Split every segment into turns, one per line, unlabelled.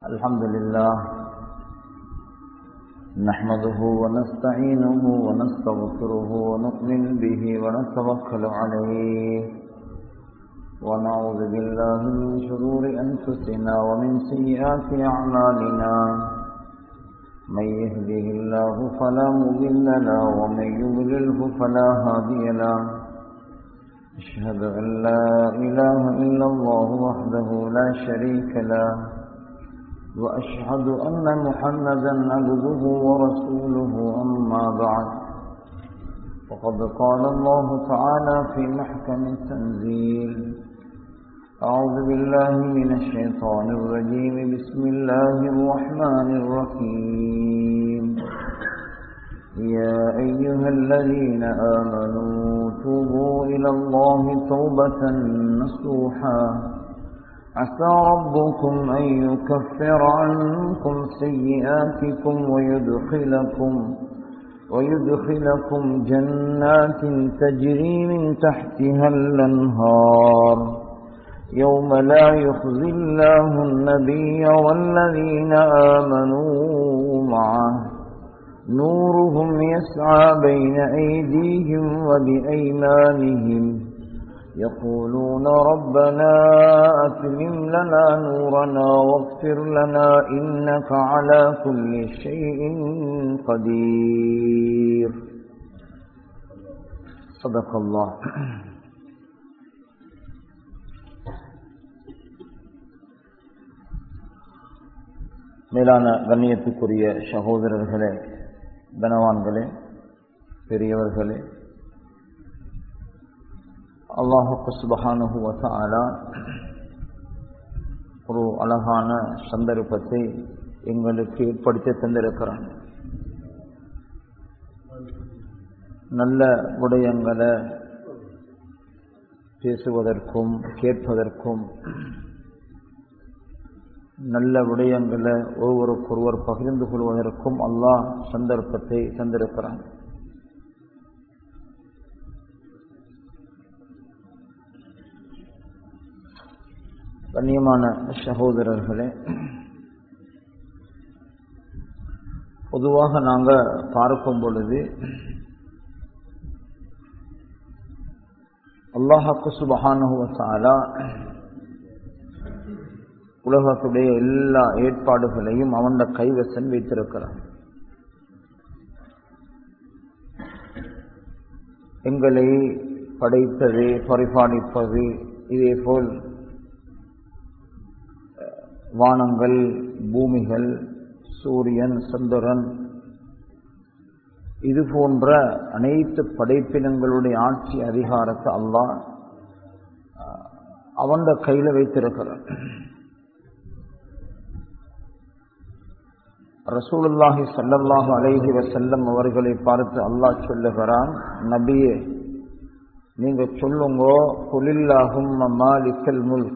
الحمد لله نحمده ونستعينه ونستغفره ونؤمن به ونتوكل عليه ونعوذ بالله من شرور أنفسنا ومن سيئات أعمالنا من يهده الله فلا مضل له ومن يضلله فلا هادي له أشهد أن لا إله إلا الله وحده لا شريك له وأشهد أن محمدا عبده ورسوله أما بعد وقد قال الله تعالى في محكم التنزيل أعوذ بالله من الشيطان الرجيم بسم الله الرحمن الرحيم يا أيها الذين آمنوا توبوا إلى الله توبة نصوحا عسى ربكم أن يكفر عنكم سيئاتكم ويدخلكم ويدخلكم جنات تجري من تحتها الأنهار يوم لا يخزي الله النبي والذين آمنوا معه نورهم يسعى بين أيديهم وبأيمانهم يقولون ربنا أتمم لنا نورنا واغفر لنا إنك على كل شيء قدير صدق الله மேலான கண்ணியத்துக்குரிய சகோதரர்களே கனவான்களே பெரியவர்களே அல்லாஹு சுபஹானுவத்தாலா ஒரு அழகான சந்தர்ப்பத்தை எங்களுக்கு ஏற்படுத்தி தந்திருக்கிறான் நல்ல விடயங்களை பேசுவதற்கும் கேட்பதற்கும் நல்ல விடயங்களை ஒருவருக்கொருவர் பகிர்ந்து கொள்வதற்கும் அல்லாஹ் சந்தர்ப்பத்தை தந்திருக்கிறான் கண்ணியமான சகோதரர்களே பொதுவாக நாங்கள் பார்க்கும் பொழுது அல்லாஹாக்கு சுபஹானுவசாலா உலகத்துடைய எல்லா ஏற்பாடுகளையும் அவன் கைவசம் வைத்திருக்கிறான் எங்களை படைத்தது பரிபாலிப்பது இதே போல் வானங்கள் பூமிகள் சூரியன் சந்திரன் இது போன்ற அனைத்து படைப்பினங்களுடைய ஆட்சி அதிகாரத்தை அல்லாஹ் அவன் கையில் வைத்திருக்கிறான் ரசூலுல்லாஹி சல்லல்லாஹு அலைஹி வசல்லம் அவர்களை பார்த்து அல்லாஹ் சொல்லுகிறான் நபியே நீங்க சொல்லுங்கோ குலில்லாகும் மாலிக்கல் முல்க்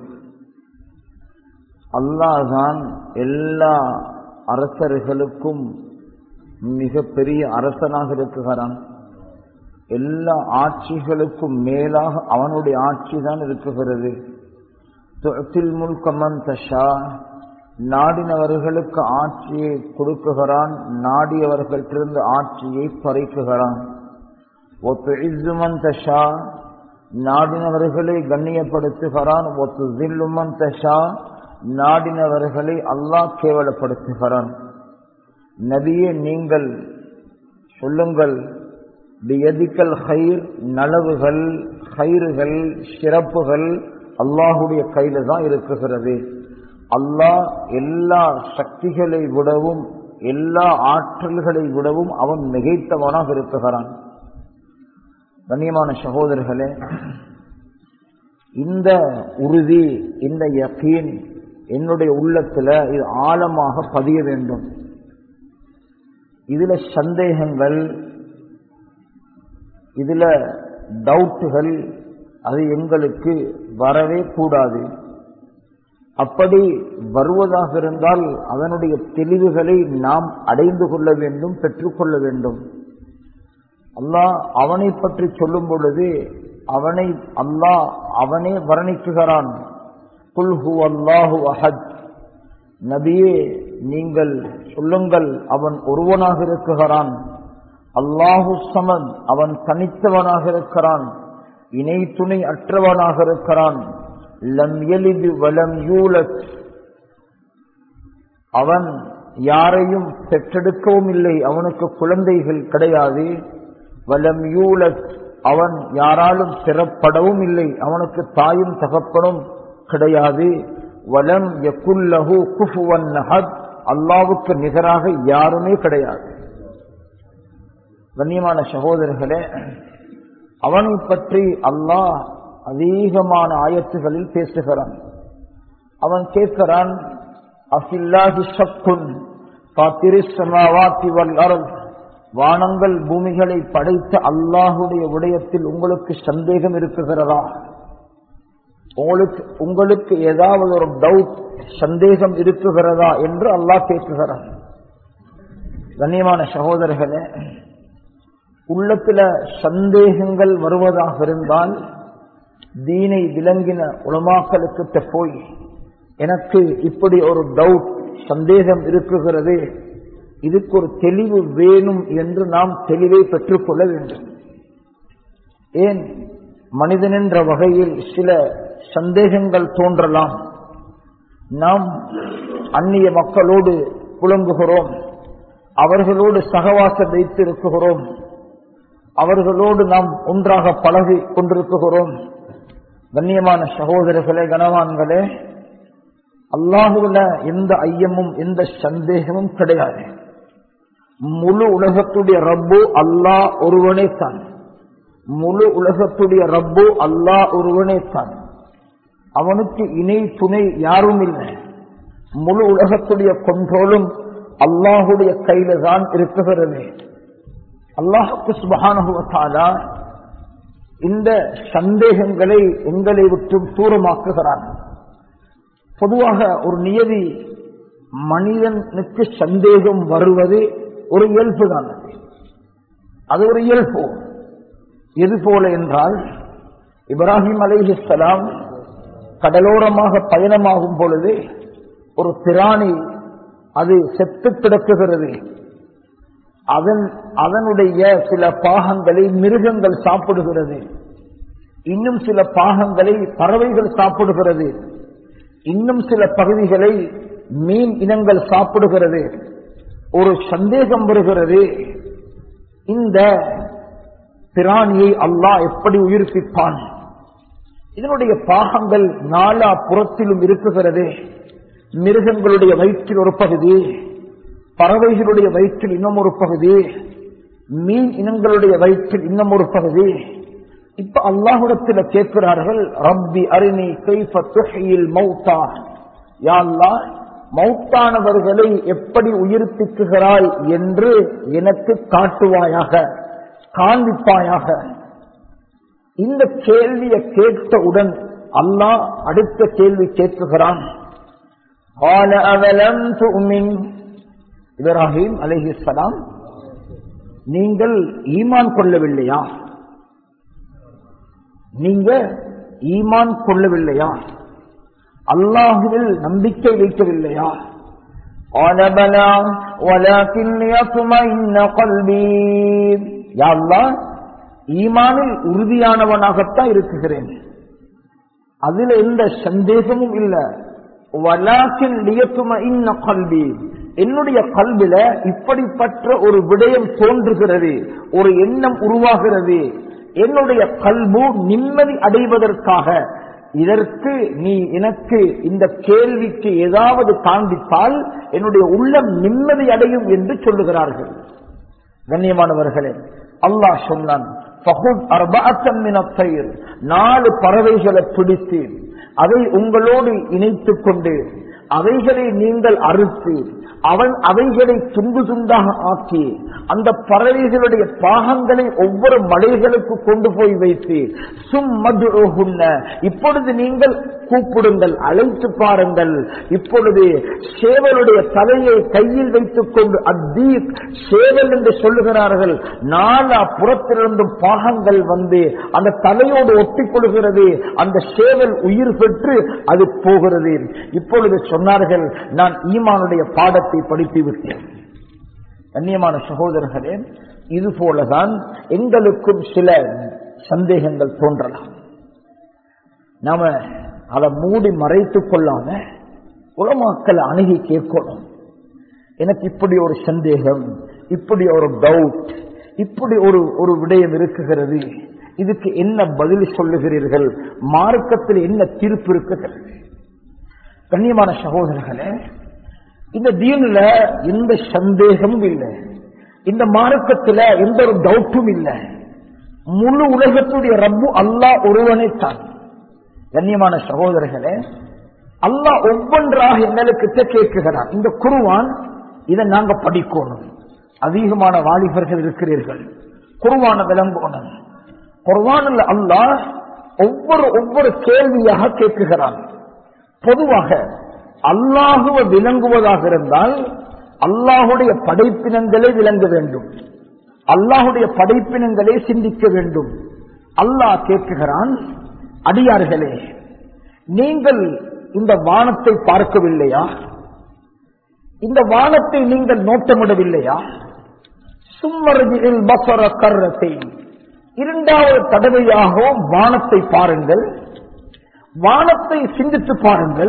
அல்லாஹான் எல்லா அரசர்களுக்கும் மிக பெரிய அரசனாக இருக்குகிறான் எல்லா ஆட்சிகளுக்கும் மேலாக அவனுடைய ஆட்சி தான் இருக்குகிறது முல்கமன் தஷா நாடினவர்களுக்கு ஆட்சியை கொடுக்குகிறான் நாடியவர்களிலிருந்து ஆட்சியை பறிக்குகிறான் ஒத்து இசுமன் தஷா நாடினவர்களை கண்ணியப்படுத்துகிறான் ஒத்து ஜில்லுமன் தஷா நாடினவர்களை அல்லாஹ் கேவலப்படுத்துகிறான் நபியே நீங்கள் சொல்லுங்கள் பியதிக்கல் ஹைர் நலவுகள் ஹைறுகள் சிறப்புகள் அல்லாஹுடைய கையில தான் இருக்குகிறது அல்லாஹ் எல்லா சக்திகளை விடவும் எல்லா ஆற்றல்களை விடவும் அவன் மிகைத்தவனாக இருக்குகிறான் கண்ணியமான சகோதரர்களே இந்த உறுதி இந்த யக்கீன் என்னுடைய உள்ளத்துல இது ஆழமாக பதிய வேண்டும் இதுல சந்தேகங்கள் இதுல டவுட்டுகள் அது எங்களுக்கு வரவே கூடாது அப்படி வருவதாக இருந்தால் அதனுடைய தெளிவுகளை நாம் அடைந்து கொள்ள வேண்டும் பெற்றுக்கொள்ள வேண்டும் அல்லாஹ் அவனை பற்றி சொல்லும் பொழுது அவனை அல்லாஹ் அவனே வர்ணிக்குகிறான் குல் ஹு அல்லாஹு அஹத் நபியே நீங்கள் சொல்லுங்கள் அவன் ஒருவனாக இருக்குகிறான் அல்லாஹு சமன் அவன் தனித்தவனாக இருக்கிறான் இணை துணை அற்றவனாக இருக்கிறான் லம் எலிது வலம் யூலத் அவன் யாரையும் பெற்றெடுக்கவும் இல்லை அவனுக்கு குழந்தைகள் கிடையாது வலம் யூலத் அவன் யாராலும் பெறப்படவும் இல்லை அவனுக்கு தாயும் தகப்பனும் கிடையாது வலம் யகுல்லஹு குஃபுவன் நஹத் அல்லாவுக்கு நிகராக யாருமே கிடையாது கண்ணியமான சகோதரர்களே அவனை பற்றி அல்லாஹ் அதிகமான ஆயத்துகளில் பேசுகிறான் அவன் கேட்கிறான் அஃபில்லாஹி ஷக்குன் பாத்திரிசமாவாத்தி வல் அருள் வானங்கள் பூமிகளை படைத்த அல்லாஹுடைய விடயத்தில் உங்களுக்கு சந்தேகம் இருக்குகிறதா உங்களுக்கு உங்களுக்கு ஏதாவது ஒரு டவுட் சந்தேகம் இருக்குகிறதா என்று அல்லாஹ் கேட்குகிறான் கண்ணியமான சகோதரர்களே உள்ளத்துல சந்தேகங்கள் வருவதாக இருந்தால் தீனை விளங்கின உலமாக்களுக்கிட்ட போய் எனக்கு இப்படி ஒரு டவுட் சந்தேகம் இருக்குகிறது இதுக்கு ஒரு தெளிவு வேணும் என்று நாம் தெளிவை பெற்றுக்கொள்ள வேண்டும் ஏன் மனிதன் என்ற வகையில் சில சந்தேகங்கள் தோன்றலாம் நாம் அந்நிய மக்களோடு புலங்குகிறோம் அவர்களோடு சகவாசம் வைத்திருக்கிறோம் அவர்களோடு நாம் ஒன்றாக பழகி கொண்டிருக்கிறோம் கண்ணியமான சகோதரர்களே கனவான்களே அல்லாஹுல எந்த ஐயமும் எந்த சந்தேகமும் கிடையாது முழு உலகத்துடைய ரப்பு அல்லாஹ் ஒருவனே தான் முழு உலகத்துடைய ரப்பு அல்லாஹ் ஒருவனே தான் அவனுக்கு இணை துணை யாரும் இல்லை முழு உலகத்துடைய கொண்டோலும் அல்லாஹுடைய கையில தான் இருக்குகிறது அல்லாஹுக்கு சுபகானுவத்தாலா இந்த சந்தேகங்களை எங்களை விட்டு தூரமாக்குகிறான் பொதுவாக ஒரு நியதி மனிதனுக்கு சந்தேகம் வருவது ஒரு இயல்பு தான் அது ஒரு இயல்பு எது போல என்றால் இப்ராஹிம் அலைஹிஸ்லாம் கடலோரமாக பயணமாகும் பொழுது ஒரு பிராணி அது செத்து கிடக்குகிறது அதன் அதனுடைய சில பாகங்களை மிருகங்கள் சாப்பிடுகிறது இன்னும் சில பாகங்களை பறவைகள் சாப்பிடுகிறது இன்னும் சில பகுதிகளை மீன் இனங்கள் சாப்பிடுகிறது ஒரு சந்தேகம் வருகிறது இந்த பிராணியை அல்லாஹ் எப்படி உயிர்ப்பிப்பான் இதனுடைய பாகங்கள் நாலா புறத்திலும் இருக்குகிறது மிருகங்களுடைய வயிற்றில் ஒரு பகுதி பறவைகளுடைய வயிற்றில் இன்னும் ஒரு பகுதி மீன் இனங்களுடைய வயிற்றில் இன்னும் ஒரு பகுதி இப்ப அல்லாஹுடத்தில் கேட்கிறார்கள் ரப்பி அரிணி கைஃப துஹியில் மௌத்தா யா அல்லாஹ் மௌத்தானவர்களை எப்படி உயிர்ப்பிக்குகிறாய் என்று எனக்கு காட்டுவாயாக காண்பிப்பாயாக இந்த கேள்வியை கேட்டவுடன் அல்லாஹ் அடுத்த கேள்வி கேட்குகிறான் قال أَوَلَمْ تُؤْمِنْ இப்ராஹிம் அலைஹிஸ்ஸலாம் நீங்கள் ஈமான் கொள்ளவில்லையா நீங்க ஈமான் கொள்ளவில்லையா அல்லாஹுவில் நம்பிக்கை வைக்கவில்லையா قال بلى ولكن ليطمئن قلبي يا الله ஈமானில் உறுதியானவனாகத்தான் இருக்குகிறேன் அதுல எந்த சந்தேகமும் இல்ல வலாக்கின் லியத்தும கல்வி என்னுடைய கல்வில இப்படிப்பட்ட ஒரு விடயம் தோன்றுகிறது ஒரு எண்ணம் உருவாகிறது என்னுடைய கல்பு நிம்மதி அடைவதற்காக இதற்கு நீ எனக்கு இந்த கேள்விக்கு ஏதாவது காண்பித்தால் என்னுடைய உள்ளம் நிம்மதி அடையும் என்று சொல்லுகிறார்கள் கண்ணியமானவர்களே அல்லாஹ் சொன்னான் நாலு பறவைகளை பிடித்து அதை உங்களோடு இணைத்துக் கொண்டு அவைகளை நீங்கள் அறுத்து அவன் அவைகளை துண்டு துண்டாக ஆக்கி அந்த பறவைகளுடைய பாகங்களை ஒவ்வொரு மலைகளுக்கு கொண்டு போய் வைத்து சும்மது இப்பொழுது நீங்கள் கூப்பிடுங்கள் அழைத்து பாருங்கள் இப்பொழுது சேவலுடைய தலையை கையில் வைத்துக் கொண்டு அத்தீப் சேவல் என்று சொல்லுகிறார்கள் நாலா புறத்திலிருந்தும் பாகங்கள் வந்து அந்த தலையோடு ஒட்டிக் கொள்கிறது அந்த சேவல் உயிர் பெற்று அது போகிறது இப்பொழுது சொன்னார்கள் நான் ஈமானுடைய பாடத்தை படித்து விட்டேன் கண்ணியமான சகோதரர்களே இது போலதான் எங்களுக்கும் சில சந்தேகங்கள் தோன்றலாம் நாம அதை மூடி மறைத்துக் கொள்ளாம உலமாக்களை அணுகி கேட்கணும் எனக்கு இப்படி ஒரு சந்தேகம் இப்படி ஒரு டவுட் இப்படி ஒரு ஒரு விடயம் இருக்குகிறது இதுக்கு என்ன பதில் சொல்லுகிறீர்கள் மார்க்கத்தில் என்ன தீர்ப்பு இருக்குகிறது கண்ணியமான சகோதரர்களே இந்த தீனில் எந்த சந்தேகமும் இல்லை இந்த மார்க்கத்தில் எந்த ஒரு டவுட்டும் இல்லை முழு உலகத்துடைய ரப்பு அல்லாஹ் ஒருவனே தான் கண்ணியமான சகோதரர்களே அல்லாஹ் ஒவ்வொன்றாக எங்களுக்கு கேட்குகிறான் இந்த குருவான் இதை நாங்க படிக்கணும் அதிகமான வாலிபர்கள் இருக்கிறீர்கள் குருவான விளங்கணும் குர்வானில் அல்லாஹ் ஒவ்வொரு ஒவ்வொரு கேள்வியாக கேட்குகிறான் பொதுவாக அல்லாஹுவ விளங்குவதாக இருந்தால் அல்லாஹுடைய படைப்பினங்களை விளங்க வேண்டும் அல்லாஹுடைய படைப்பினங்களை சிந்திக்க வேண்டும் அல்லாஹ் கேட்குகிறான் அடியார்களே நீங்கள் இந்த வானத்தை பார்க்கவில்லையா இந்த வானத்தை நீங்கள் நோட்டமிடவில்லையா சும்மரஜில் பசர கர்ரத்தை இரண்டாவது தடவையாகவும் வானத்தை பாருங்கள் வானத்தை சிந்தித்து பாருங்கள்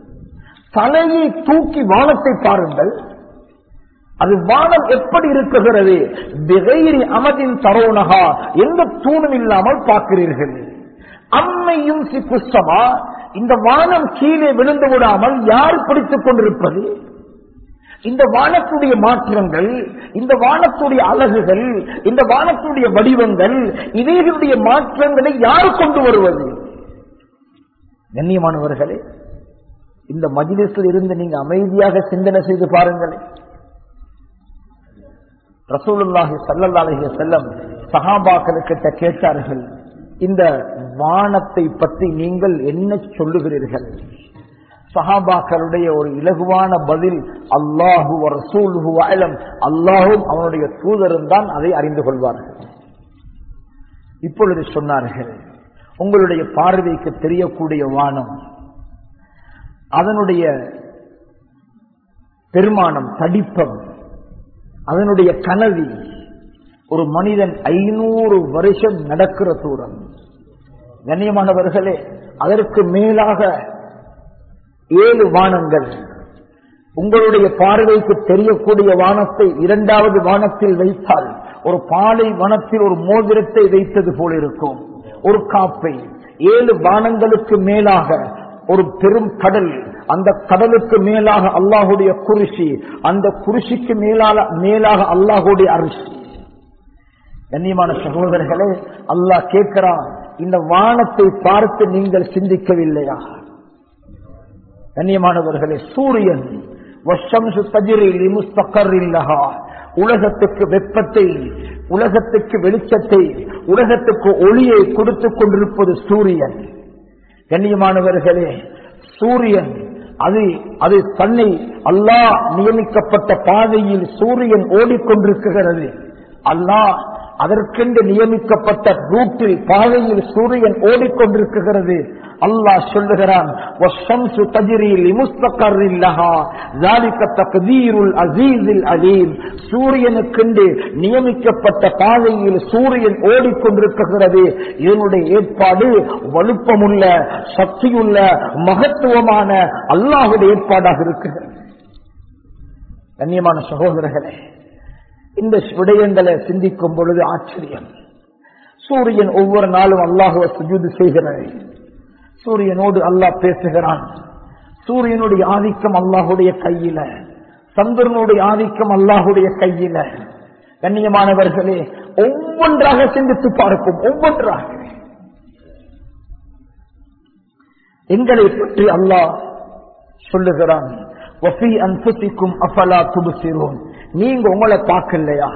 தலையை தூக்கி வானத்தை பாருங்கள் அது வானம் எப்படி இருக்குகிறது திகைரி அமதின் தரோனகா எந்த தூணும் இல்லாமல் பார்க்கிறீர்கள் அம்மையும் சிக்குஸ்தமா இந்த வானம் கீழே விழுந்து விடாமல் யார் பிடித்துக் கொண்டிருப்பது இந்த வானத்துடைய மாற்றங்கள் இந்த வானத்துடைய அழகுகள் இந்த வானத்துடைய வடிவங்கள் இவைகளுடைய மாற்றங்களை யார் கொண்டு வருவது கண்ணியமானவர்களே இந்த மஜிலிஸில் இருந்து நீங்க அமைதியாக சிந்தனை செய்து பாருங்களேன் ரசூலுல்லாஹி சல்லல்லாஹி செல்லம் சஹாபாக்களுக்கிட்ட கேட்டார்கள் இந்த வானத்தை பற்றி நீங்கள் என்ன சொல்லுகிறீர்கள் சஹாபாக்களுடைய ஒரு இலகுவான பதில் அல்லாஹு ரசூலுஹு அலம் அல்லாஹும் அவனுடைய தூதரும் தான் அதை அறிந்து கொள்வார்கள் இப்பொழுது சொன்னார்கள் உங்களுடைய பார்வைக்கு தெரியக்கூடிய வானம் அதனுடைய பெருமானம் தடிப்பம் அதனுடைய கனவி ஒரு மனிதன் ஐநூறு வருஷம் நடக்கிற தூரம் கண்ணியமானவர்களே அதற்கு மேலாக ஏழு வானங்கள் உங்களுடைய பார்வைக்கு தெரியக்கூடிய வானத்தை இரண்டாவது வானத்தில் வைத்தால் ஒரு பாலை வனத்தில் ஒரு மோதிரத்தை வைத்தது போல இருக்கும் ஒரு காப்பை ஏழு வானங்களுக்கு மேலாக ஒரு பெரும் கடல் அந்த கடலுக்கு மேலாக அல்லாஹுடைய குருசி அந்த குருசிக்கு மேலாக மேலாக அல்லாஹுடைய அரிசி கண்ணியமான சகோதரர்களே அல்லாஹ் கேட்கிறான் இந்த வானத்தை பார்த்து நீங்கள் சிந்திக்கவில்லையா கண்ணியமானவர்களே சூரியன் உலகத்துக்கு வெப்பத்தை உலகத்துக்கு வெளிச்சத்தை உலகத்துக்கு ஒளியை கொடுத்துக் கொண்டிருப்பது சூரியன் கண்ணியமானவர்களே சூரியன் அது அது தன்னை அல்லாஹ் நியமிக்கப்பட்ட பாதையில் சூரியன் ஓடிக்கொண்டிருக்கிறது அல்லாஹ் அதற்கென்று நியமிக்கப்பட்ட ரூட்டில் பாதையில் சூரியன் ஓடிக்கொண்டிருக்கிறது அல்லாஹ் சொல்லுகிறான் சூரியனுக்கென்று நியமிக்கப்பட்ட பாதையில் சூரியன் ஓடிக்கொண்டிருக்கிறது இதனுடைய ஏற்பாடு வலுப்பமுள்ள சக்தியுள்ள மகத்துவமான அல்லாஹுடைய ஏற்பாடாக இருக்கிறது கண்ணியமான சகோதரர்களே இந்த விடயங்களை சிந்திக்கும் பொழுது ஆச்சரியம் சூரியன் ஒவ்வொரு நாளும் அல்லாஹுவ சுஜூது செய்கிறது சூரியனோடு அல்லாஹ் பேசுகிறான் சூரியனுடைய ஆதிக்கம் அல்லாஹுடைய கையில சந்திரனுடைய ஆதிக்கம் அல்லாஹுடைய கையில கண்ணியமானவர்களே ஒவ்வொன்றாக சிந்தித்து பார்க்கும் ஒவ்வொன்றாக எங்களை பற்றி அல்லாஹ் சொல்லுகிறான் அஃபலா துபுசிரோன் நீங்க உங்களை பார்க்கலையா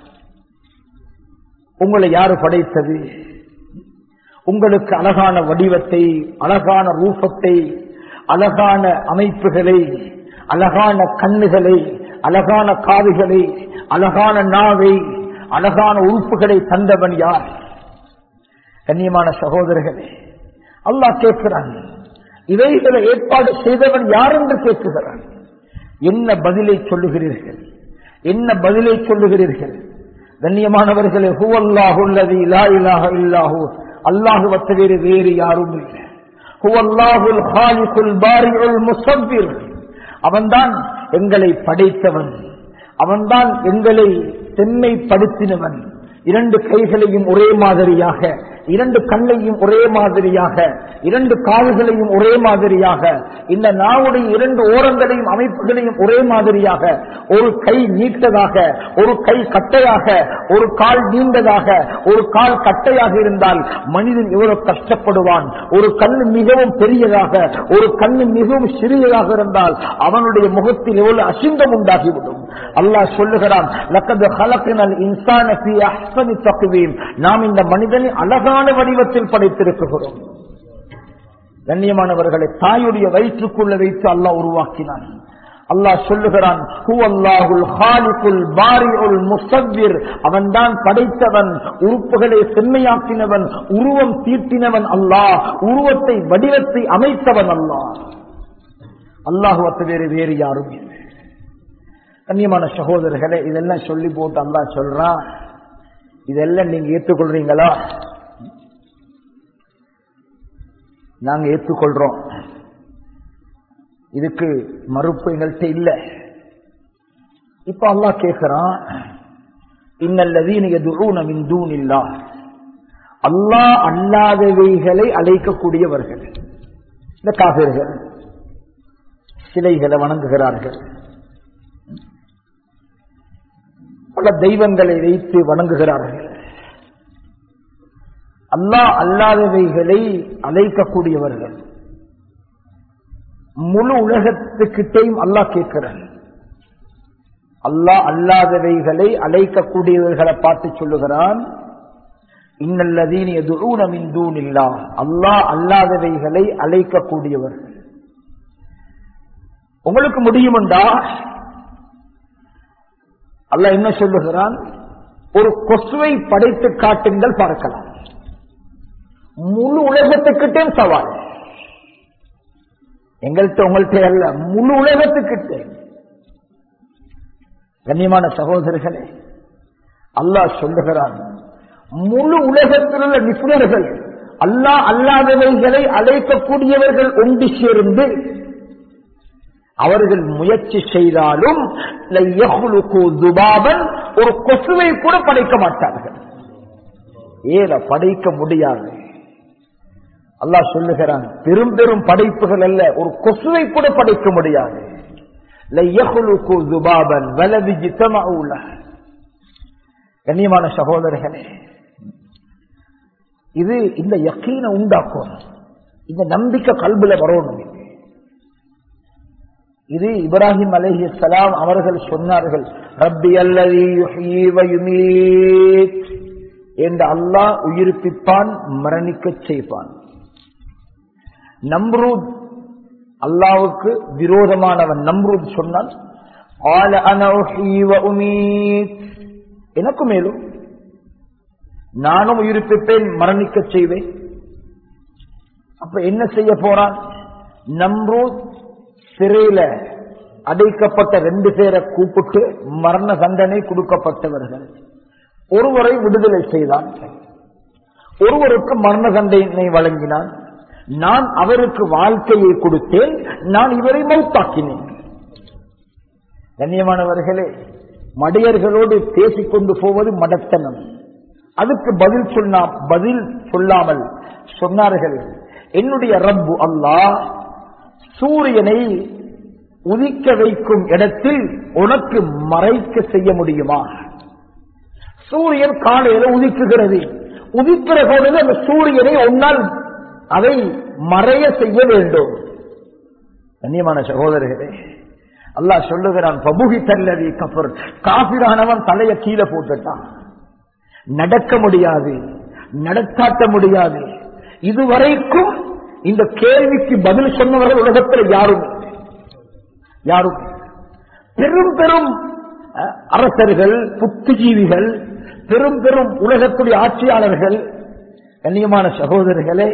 உங்களை யாரு படைத்தது உங்களுக்கு அழகான வடிவத்தை அழகான ரூபத்தை அழகான அமைப்புகளை அழகான கண்ணுகளை அழகான காதுகளை அழகான நாவை அழகான உறுப்புகளை தந்தவன் யார் கண்ணியமான சகோதரர்களே அல்லாஹ் கேட்கிறான் இவைகளை ஏற்பாடு செய்தவன் யார் என்று கேட்குகிறான் என்ன பதிலை சொல்லுகிறீர்கள் என்ன பதிலை சொல்லுகிறீர்கள் கண்ணியமானவர்களே ஹுவல்லாஹுல்லதி லா இலாஹ இல்லாஹு அல்லாஹு வேறு வேறு யாரும் இல்லை ஹுவல்லாஹுல் ஹாலிகுல் பாரிஉல் முஸவ்விர் அவன்தான் எங்களை படைத்தவன் அவன்தான் எங்களை செம்மைப்படுத்தினவன் இரண்டு கைகளையும் ஒரே மாதிரியாக இரண்டு கண்ணையும் ஒரே மாதிரியாக இரண்டு கால்களையும் ஒரே மாதிரியாக இந்த நாவுடைய இரண்டு ஓரங்களையும் அமைப்புகளையும் ஒரே மாதிரியாக ஒரு கை நீட்டதாக ஒரு கை கட்டையாக ஒரு கால் நீண்டதாக ஒரு கால் கட்டையாக இருந்தால் மனிதன் எவ்வளவு கஷ்டப்படுவான் ஒரு கண்ணு மிகவும் பெரியதாக ஒரு கண்ணு மிகவும் சிறியதாக இருந்தால் அவனுடைய முகத்தில் எவ்வளவு அசிங்கம் உண்டாகிவிடும் அல்லாஹ் சொல்லுகிறான் லக்கது ஹலக்கினல் இன்சான ஃபீ அஹ்சனி தக்வீம் நாம் இந்த மனிதனை அழகான வடிவத்தில் படைத்திருக்கிறோம் கண்ணியமானவர்களை தாயுடைய வயிற்றுக்குள்ள வைத்து அல்லாஹ் உருவாக்கினான் அல்லாஹ் சொல்லுகிறான் அவன்தான் படைத்தவன் உறுப்புகளை செம்மையாக்கினவன் உருவம் தீட்டினவன் அல்லாஹ் உருவத்தை வடிவத்தை அமைத்தவன் அல்லாஹ் அல்லாஹுவத்து வேறு வேறு யாரும் இல்லை கண்ணியமான சகோதரர்களே இதெல்லாம் சொல்லி போட்டு அல்லாஹ் சொல்றான் இதெல்லாம் நீங்க ஏற்றுக்கொள்றீங்களா நாங்க ஏற்றுக்கொள்றோம் இதுக்கு மறுப்பு எங்கள்கிட்ட இல்ல இப்ப அல்லா கேட்கிறான் இன்னல்லதீன எதுவும் மின் இல்லா அல்லாஹ் அல்லாதவைகளை அழைக்கக்கூடியவர்கள் இந்த காவிர்கள் சிலைகளை வணங்குகிறார்கள் பல தெய்வங்களை வைத்து வணங்குகிறார்கள் அல்லாஹ் அல்லாதவைகளை அழைக்கக்கூடியவர்கள் முழு உலகத்துக்கிட்டையும் அல்லாஹ் கேட்கிறான் அல்லாஹ் அல்லாதவைகளை அழைக்கக்கூடியவர்களை பார்த்து சொல்லுகிறான் இன்னல்லதீன் எதுவும் தூண் இல்லா அல்லாஹ் அல்லாதவைகளை அழைக்கக்கூடியவர்கள் உங்களுக்கு முடியுமெண்டா அல்ல என்ன சொல்லுகிறான் ஒரு கொசுவை படைத்து காட்டுங்கள் பார்க்கலாம் முழு உலகத்துக்கிட்டே சவால் எங்கள்கிட்ட உங்கள்கிட்ட அல்ல முழு உலகத்துக்கிட்டே கண்ணியமான சகோதரர்களே அல்லாஹ் சொல்லுகிறான் முழு உலகத்தில் உள்ள நிபுணர்கள் அல்லாஹ் அல்லாதவைகளை அழைக்கக்கூடியவர்கள் ஒன்று சேர்ந்து அவர்கள் முயற்சி செய்தாலும் துபாபன் ஒரு கொசுவை கூட படைக்க மாட்டார்கள் ஏத படைக்க முடியாது அல்லாஹ் சொல்லுகிறான் பெரும் பெரும் படைப்புகள் அல்ல ஒரு கொசுவை கூட படைக்க முடியாது துபாபன் வலது கண்ணியமான சகோதரர்களே இது இந்த யக்கீனை உண்டாக்கும் இந்த நம்பிக்கை கல்புல வரணும் இது இப்ராஹிம் அலஹி சலாம் அவர்கள் சொன்னார்கள் ரப்பி அல்லது என்று அல்லாஹ் உயிர்ப்பிப்பான் மரணிக்க செய்வான் நம்ரூத் அல்லாவுக்கு விரோதமானவன் நம்ரூத் சொன்னால் எனக்கு மேலும் நானும் உயிர்ப்பிப்பேன் மரணிக்க செய்வேன் அப்ப என்ன செய்ய போறான் நம்ரூத் சிறையில அடைக்கப்பட்ட ரெண்டு பேரை கூப்பிட்டு மரண தண்டனை கொடுக்கப்பட்டவர்கள் ஒருவரை விடுதலை செய்தான் ஒருவருக்கு மரண தண்டனை வழங்கினான் நான் அவருக்கு வாழ்க்கையை கொடுத்தேன் நான் இவரை மௌத்தாக்கினேன் கண்ணியமானவர்களே மடையர்களோடு பேசிக்கொண்டு போவது மடத்தனம் அதுக்கு பதில் சொன்னா பதில் சொல்லாமல் சொன்னார்கள் என்னுடைய ரப்பு அல்லாஹ் சூரியனை உதிக்க வைக்கும் இடத்தில் உனக்கு மறைக்க செய்ய முடியுமா சூரியன் காலையில உதிக்குகிறது உதிக்கிற பொழுது அந்த சூரியனை ஒன்னால் அதை மறைய செய்ய வேண்டும் கண்ணியமான சகோதரர்களே அல்லாஹ் சொல்லுகிறான் பபுகி தல்லதி கபர் காபிரானவன் தலைய கீழே போட்டுட்டான் நடக்க முடியாது நடத்தாட்ட முடியாது இதுவரைக்கும் இந்த கேள்விக்கு பதில் சொன்னவர்கள் உலகத்தில் யாரும் இல்லை. யாரும் இல்லை. பெரும் பெரும் அஹ், அரசர்கள் புத்திஜீவிகள் பெரும் பெரும் உலகத்துடைய ஆட்சியாளர்கள் கண்ணியமான சகோதரர்களே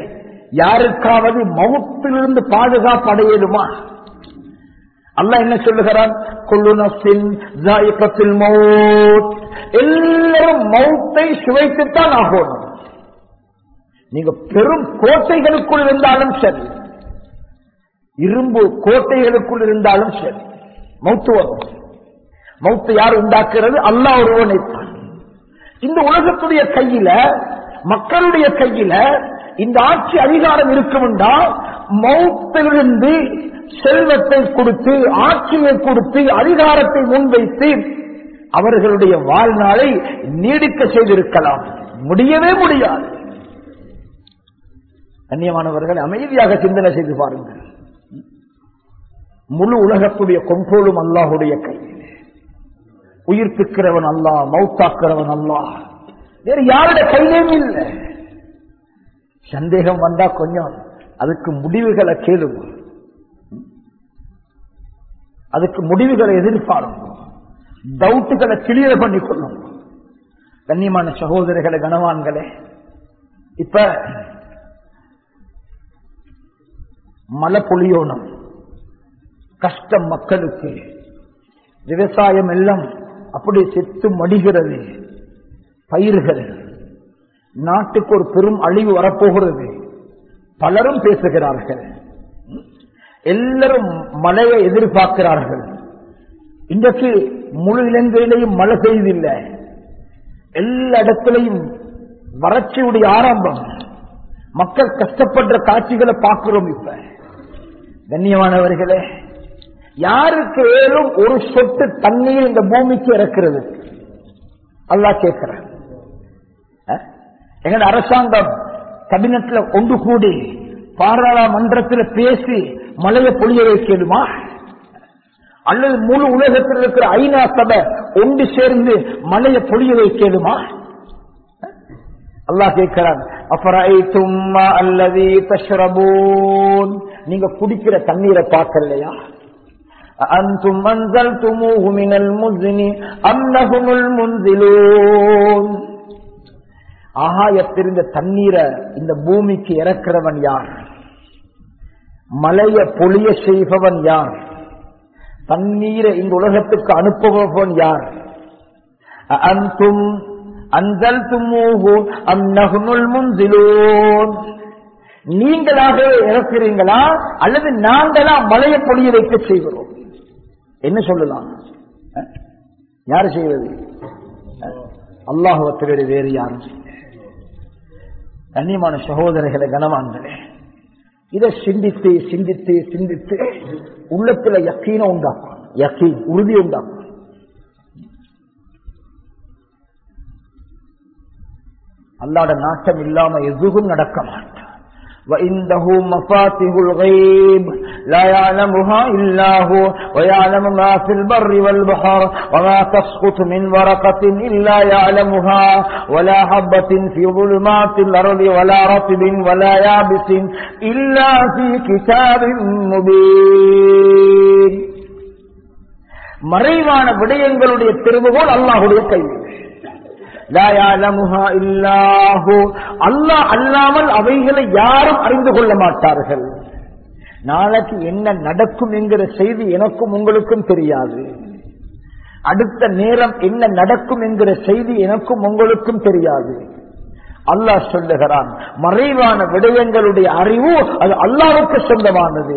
யாருக்காவது மௌத்திலிருந்து பாதுகாப்படையலுமா அல்லாஹ் என்ன சொல்லுகிறான் கொள்ளு நஃப்ஸின் ஜாயிகத்துல் மௌத் எல்லாரும் மௌத்தை சுவைத்துத்தான் ஆகணும் நீங்க பெரும் கோட்டைகளுக்குள் இருந்தாலும் சரி இரும்பு கோட்டைகளுக்குள் இருந்தாலும் சரி மௌத்து வரும் மௌத்து யார் உண்டாக்குறது அல்லாஹ் ஒருவனை இந்த உலகத்துடைய கையில மக்களுடைய கையில இந்த ஆட்சி அதிகாரம் இருக்கும்டா மௌத்திலிருந்து செல்வத்தை கொடுத்து ஆட்சியை கொடுத்து அதிகாரத்தை முன்வைத்து அவர்களுடைய வாழ்நாளை நீடிக்க செய்திருக்கலாம் முடியவே முடியாது கண்ணியமானவர்கள் அமைதியாக சிந்தனை செய்து பாருங்கள் முழு உலகத்துடைய கொண்டோலும் அல்லாஹுடைய கையில் உயிர்ப்பிக்கிறவன் அல்லாஹ் மௌத்தாக்குறவன் அல்லாஹ் வேறு யாருடைய கையிலும் இல்லை சந்தேகம் வந்தா கொஞ்சம் அதுக்கு முடிவுகளை கேளுங்க அதுக்கு முடிவுகளை எதிர்பாருங்க டவுட்டுகளை கிளியர் பண்ணி கொள்ளும் கண்ணியமான சகோதரர்களே கனவான்களே இப்ப மழை பொழியோணும் கஷ்டம் மக்களுக்கு விவசாயம் எல்லாம் அப்படி செத்து மடிகிறது பயிர்கள் நாட்டுக்கு ஒரு பெரும் அழிவு வரப்போகிறது பலரும் பேசுகிறார்கள் எல்லாரும் மழையை எதிர்பார்க்கிறார்கள் இன்றைக்கு முழு இலங்கையிலையும் மழை பெய்தில்லை எல்லா இடத்திலையும் வறட்சியுடைய ஆரம்பம் மக்கள் கஷ்டப்படுற காட்சிகளை பார்க்கிறோம் இப்ப கண்ணியமானவர்களே யாருக்கு ஏழும் ஒரு சொட்டு தண்ணீர் இந்த பூமிக்கு இறக்கிறது அல்லா கேட்கிற எங்க அரசாங்கம் கேபினட்ல ஒன்று கூடி பாராளுமன்றத்தில் பேசி மழையை பொழிய வைக்கணுமா அல்லது முழு உலகத்தில் இருக்கிற ஐநா சபை ஒன்று சேர்ந்து மழையை பொழிய வைக்கணுமா அல்லாஹ் கேட்கிறான் அப்புறம் அல்லது தஷ்ரபூன் நீங்க குடிக்கிற தண்ணீரை பார்க்கலையா أأنتم أنزلتموه من المزن أم نهم المنزلون ஆகாயத்திருந்த தண்ணீரை இந்த பூமிக்கு இறக்கிறவன் யார் மலைய பொழிய செய்பவன் யார் தண்ணீரை இந்த உலகத்துக்கு அனுப்புபவன் யார் அந்தும் அஞ்சல் தும்மூஹு அம் நகுனுல் முன்சிலூன் நீங்களாக இறக்கிறீங்களா அல்லது நாங்களா மலையை பொழிய வைக்க செய்கிறோம் என்ன சொல்லலாம் யாரு செய்வது அல்லாஹுவ தவிர வேறு யாரும் கண்ணியமான சகோதரர்களை கனவான்களே இதை சிந்தித்து சிந்தித்து சிந்தித்து உள்ளத்துல யக்கீன உண்டாக்கும் யக்கீன் உறுதி உண்டாக்கும் அல்லாட நாட்டம் இல்லாம எதுவும் நடக்க மாட்டான் وعنده مفاتح الغيب لا يعلمها إلا هو ويعلم ما في البر والبحر وما تسقط من ورقة إلا يعلمها ولا حبة في ظلمات الأرض ولا رطب ولا يابس إلا في كتاب مبين மறைவான விடயங்களுடைய திருவுகோள் அல்லாஹுடைய கையில் அல்லாஹ் அல்லாமல் அவைகளை யாரும் அறிந்து கொள்ள மாட்டார்கள் நாளைக்கு என்ன நடக்கும் என்கிற செய்தி எனக்கும் உங்களுக்கும் தெரியாது அடுத்த நேரம் என்ன நடக்கும் என்கிற செய்தி எனக்கும் உங்களுக்கும் தெரியாது அல்லாஹ் சொல்லுகிறான் மறைவான விடயங்களுடைய அறிவு அது அல்லாவுக்கு சொந்தமானது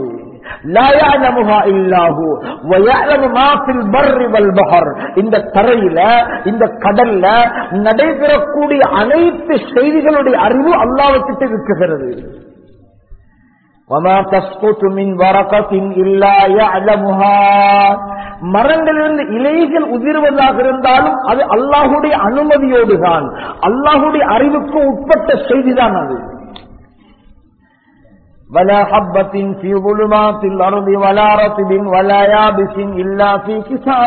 இந்த தரையில இந்த கடல்ல நடைபெறக்கூடிய அனைத்து செய்திகளுடைய அறிவு அல்லாவுக்கிட்ட இருக்குகிறது மரங்களிலிருந்து இலைகள் உதிர்வதாக இருந்தாலும் அது அல்லாஹுடைய அனுமதியோடு தான் அல்லாஹுடைய அறிவுக்கு உட்பட்ட செய்திதான் அது ولا حبة في ظلمات الأرض ولا رطب ولا يابس إلا في كتاب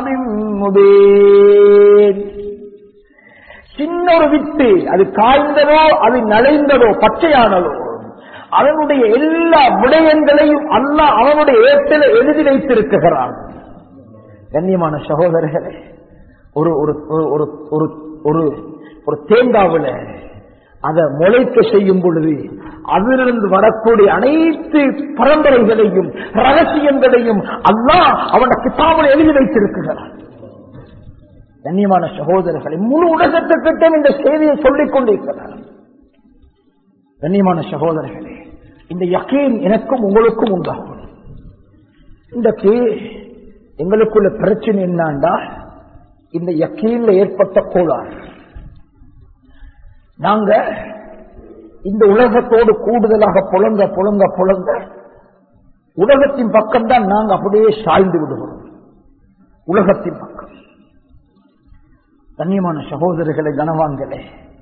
مبين சின்ன ஒரு வித்து அது காய்ந்ததோ அது நலைந்ததோ பச்சையானதோ அவனுடைய எல்லா விடயங்களையும் அல்லாஹ் அவனுடைய ஏற்றில எழுதி வைத்திருக்கிறான் கண்ணியமான சகோதரர்களே ஒரு ஒரு ஒரு ஒரு ஒரு ஒரு தேங்காவுல அதை முளைக்க செய்யும் பொழுது அதிலிருந்து வரக்கூடிய அனைத்து பரம்பரைகளையும் ரகசியங்களையும் அல்லாஹ் அவன கிதாபில் எழுதி வைத்திருக்கிறான் கண்ணியமான சகோதரர்களை முழு உலகத்துக்கிட்ட இந்த செய்தியை சொல்லிக் கொண்டிருக்கிறார் கண்ணியமான சகோதரர்களே இந்த யக்கீன் எனக்கும் உங்களுக்கும் உண்டாகும் இன்றைக்கு எங்களுக்குள்ள பிரச்சனை என்னண்டா இந்த யக்கீன்ல ஏற்பட்ட கோளாறு நாங்க இந்த உலகத்தோடு கூடுதலாக புலங்க புலங்க புலங்க உலகத்தின் பக்கம்தான் நாங்க அப்படியே சாய்ந்து விடுகிறோம் உலகத்தின் பக்கம் கண்ணியமான சகோதரர்களை கனவான்களே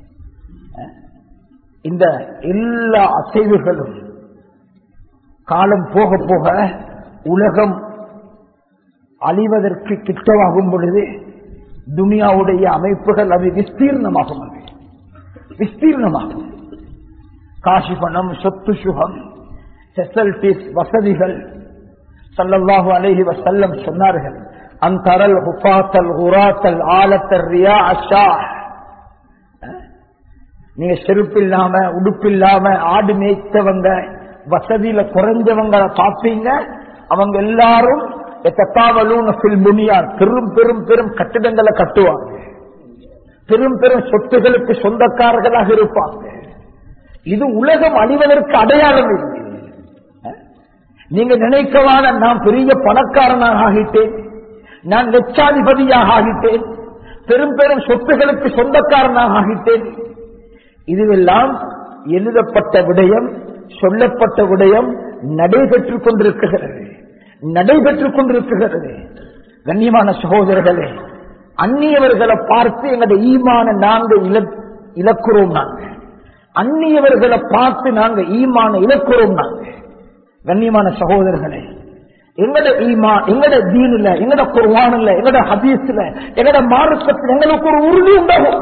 இந்த எல்லா அசைவுகளும் காலம் போக போக உலகம் அழிவதற்கு கிட்டவாகும் பொழுது துனியாவுடைய அமைப்புகள் அது விஸ்தீர்ணமாகும் அது விஸ்தீர்ணமாகும் காசு பணம் சொத்து சுகம் ஃபெசலிட்டிஸ் வசதிகள் சல்லல்லாஹு அலைஹி வசல்லம் சொன்னார்கள் அந்தரல் ஹுஃபாத்தல் ஹுராத்தல் ஆலத்தல் ரியா அஷா நீங்க செருப்பு இல்லாம உடுப்பு இல்லாம ஆடு மேய்த்தவங்க வசதியில குறைஞ்சவங்களை பார்ப்பீங்க அவங்க எல்லாரும் பெரும் பெரும் பெரும் கட்டிடங்களை கட்டுவாங்க பெரும் பெரும் சொத்துகளுக்கு சொந்தக்காரர்களாக இருப்பாங்க இது உலகம் அழிவதற்கு அடையாளம் இல்லை நீங்க நினைக்கவான நான் பெரிய பணக்காரனாக ஆகிட்டேன் நான் லட்சாதிபதியாக ஆகிட்டேன் பெரும் பெரும் சொத்துகளுக்கு சொந்தக்காரனாக ஆகிட்டேன் இதுவெல்லாம் எழுதப்பட்ட விடயம் சொல்லப்பட்ட விடயம் நடைபெற்றுக் கொண்டிருக்கிறது நடைபெற்றுக் கொண்டிருக்கிறது கண்ணியமான சகோதரர்களே அந்நியவர்களை பார்த்து எங்களுடைய ஈமான நாங்க இழக்கிறோம் நாங்க அந்நியவர்களை பார்த்து நாங்க ஈமான இழக்கிறோம் நாங்க கண்ணியமான சகோதரர்களே எங்கட ஈமா எங்கட தீனில் எங்கட குர்வானில் எங்கட ஹதீஸ்ல எங்கட மார்க்கத்தில் எங்களுக்கு ஒரு உறுதி உண்டாகும்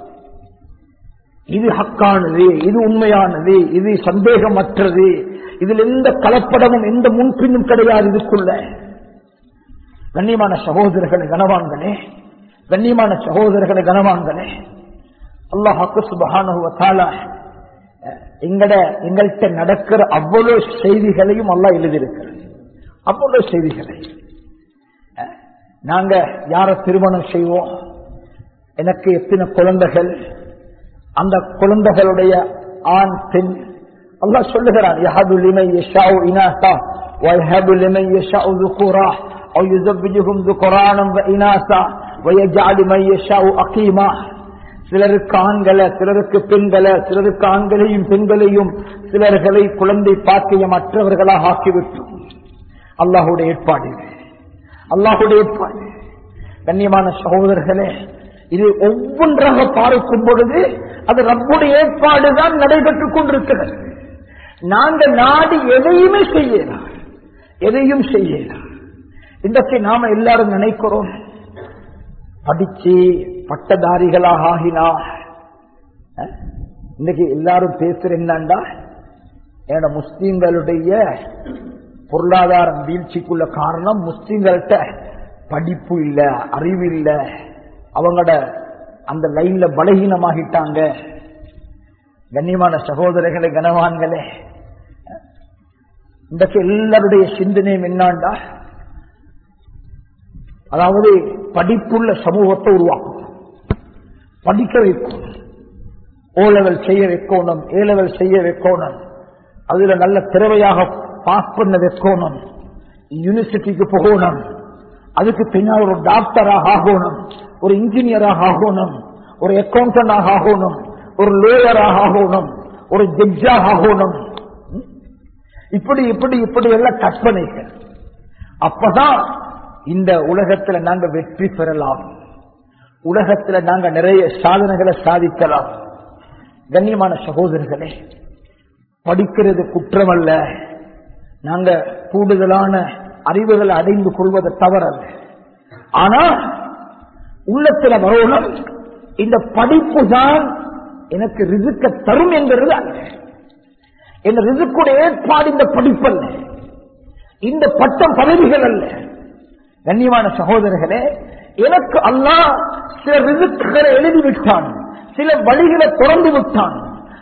இது ஹக்கானது இது உண்மையானது இது சந்தேகமற்றது இதில் எந்த கலப்படமும் எந்த முன்பின்னும் கிடையாது இதுக்குள்ள கண்ணியமான சகோதரர்களை கனவான்களே கண்ணியமான சகோதரர்களை கனவான்களே அல்லாஹாக்கு சுபகானுவத்தால எங்கட எங்கள்கிட்ட நடக்கிற அவ்வளவு செய்திகளையும் அல்லா எழுதியிருக்கிறது அவ்வளவு செய்திகளை நாங்க யார திருமணம் செய்வோம் எனக்கு எத்தனை குழந்தைகள் அந்த குழந்தைகளுடைய ஆண் பெண் அல்லாஹ் சொல்லுகிறான் யஹபு லிமன் யஷாஉ இனாசா வயஹபு லிமன் யஷாஉ ذكورا او يزوجهم ذكرانا واناثا ويجعل من يشاء عقيما சிலருக்கு ஆண்களை சிலருக்கு பெண்களை சிலருக்கு ஆண்களையும் பெண்களையும் சிலர்களை குழந்தை பாக்கியம் மற்றவர்களாக ஆக்கிவிட்டோம் அல்லாஹுடைய ஏற்பாடு அல்லாஹுடைய ஏற்பாடு கண்ணியமான சகோதரர்களே இது ஒவ்வொன்றாக பார்க்கும் பொழுது அது ரப்புடைய ஏற்பாடுதான் நடைபெற்றுக் கொண்டிருக்கிறது நாங்க நாடு எதையுமே செய்யலாம் எதையும் செய்யலாம் இன்றைக்கு நாம எல்லாரும் நினைக்கிறோம் படிச்சு பட்டதாரிகளாக ஆகினா இன்னைக்கு எல்லாரும் பேசுற என்னண்டா என்னோட முஸ்லீம்களுடைய பொருளாதாரம் வீழ்ச்சிக்குள்ள காரணம் முஸ்லீம்கள்ட்ட படிப்பு இல்ல அறிவு இல்ல அவங்களோட அந்த லைன்ல பலகீனமாகிட்டாங்க கண்ணியமான சகோதரர்களே கனவான்களே இன்றைக்கு எல்லாருடைய சிந்தனையும் என்னாண்டா அதாவது படிப்புள்ள சமூகத்தை உருவாக்கும் படிக்க வைக்கும் ஓ லெவல் செய்ய வைக்கணும் ஏ லெவல் செய்ய வைக்கணும் அதுல நல்ல திறமையாக பாஸ் பண்ண வைக்கணும் யூனிவர்சிட்டிக்கு போகணும் அதுக்கு பின்னால் ஒரு டாக்டராக ஆகணும் ஒரு இன்ஜினியராக ஆகணும் ஒரு அக்கௌண்டன்டாக ஆகணும் ஒரு லேயராக ஆகணும் ஒரு ஜட்ஜாக ஆகணும் இப்படி இப்படி இப்படி எல்லாம் கற்பனைகள் அப்பதான் இந்த உலகத்துல நாங்க வெற்றி பெறலாம் உலகத்துல நாங்க நிறைய சாதனைகளை சாதிக்கலாம் கண்ணியமான சகோதரர்களே படிக்கிறது குற்றமல்ல நாங்க கூடுதலான அறிவுகளை அடைந்து கொள்வது தவறல்ல ஆனா உள்ளத்துல வரணும் இந்த படிப்பு தான் எனக்கு ரிசுக்க தரும் என்கிறது அல்ல இந்த ரிசுக்குடைய ஏற்பாடு இந்த படிப்பல்ல இந்த பட்டம் பதவிகள் அல்ல கண்ணியமான சகோதரர்களே எனக்கு அல்லாஹ் சில ரிசுக்குகளை எழுதி விட்டான் சில வழிகளை திறந்து விட்டான்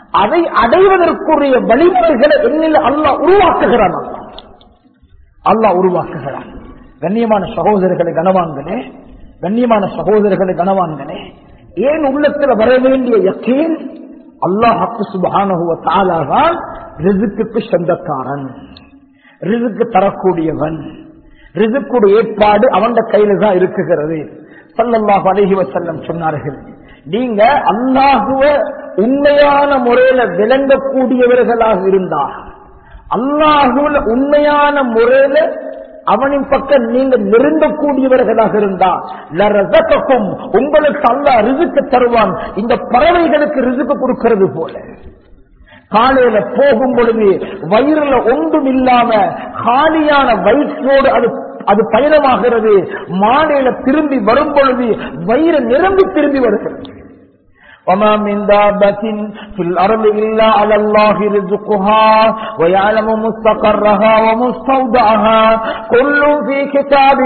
அதை அடைவதற்குரிய வழிமுறைகளை என்னில் அல்லாஹ் உருவாக்குகிறான் அல்லாஹ். அல்லாஹ் உருவாக்குகிறான் கண்ணியமான சகோதரர்களை கனவான்களே கண்ணியமான சகோதரர்களை கனவான்களே ஏன் உள்ளத்துல வர வேண்டிய யக்கீன் அல்லாஹ் சுபஹானஹுவ தாலாதான் ரிசுக்கு சொந்தக்காரன் ரிசுக்கு தரக்கூடியவன் ரிசுக்குடைய ஏற்பாடு அவன் கையில தான் இருக்குகிறது சல்லல்லாஹு அலைஹி வஸல்லம் சொன்னார்கள் நீங்க அல்லாஹுவ உண்மையான முறையில விளங்கக்கூடியவர்களாக இருந்தா அல்லாஹுல உண்மையான முறையில அவனின் பக்கம் நீங்க நெருங்கக்கூடியவர்களாக இருந்தா லரசக்கும் உங்களுக்கு அல்லாஹ் ரிசுக்கு தருவான் இந்த பறவைகளுக்கு ரிசுக்கு கொடுக்கிறது போல காலையில போகும் பொழுது வயிறுல ஒன்றும் இல்லாம காலியான வயிற்றோடு அது அது பயணமாகிறது மாலையில திரும்பி வரும் பொழுது வயிறு நிரம்பி திரும்பி வருகிறது وما من دابة في الأرض إلا على الله رزقها ويعلم مستقرها ومستودعها كل في كتاب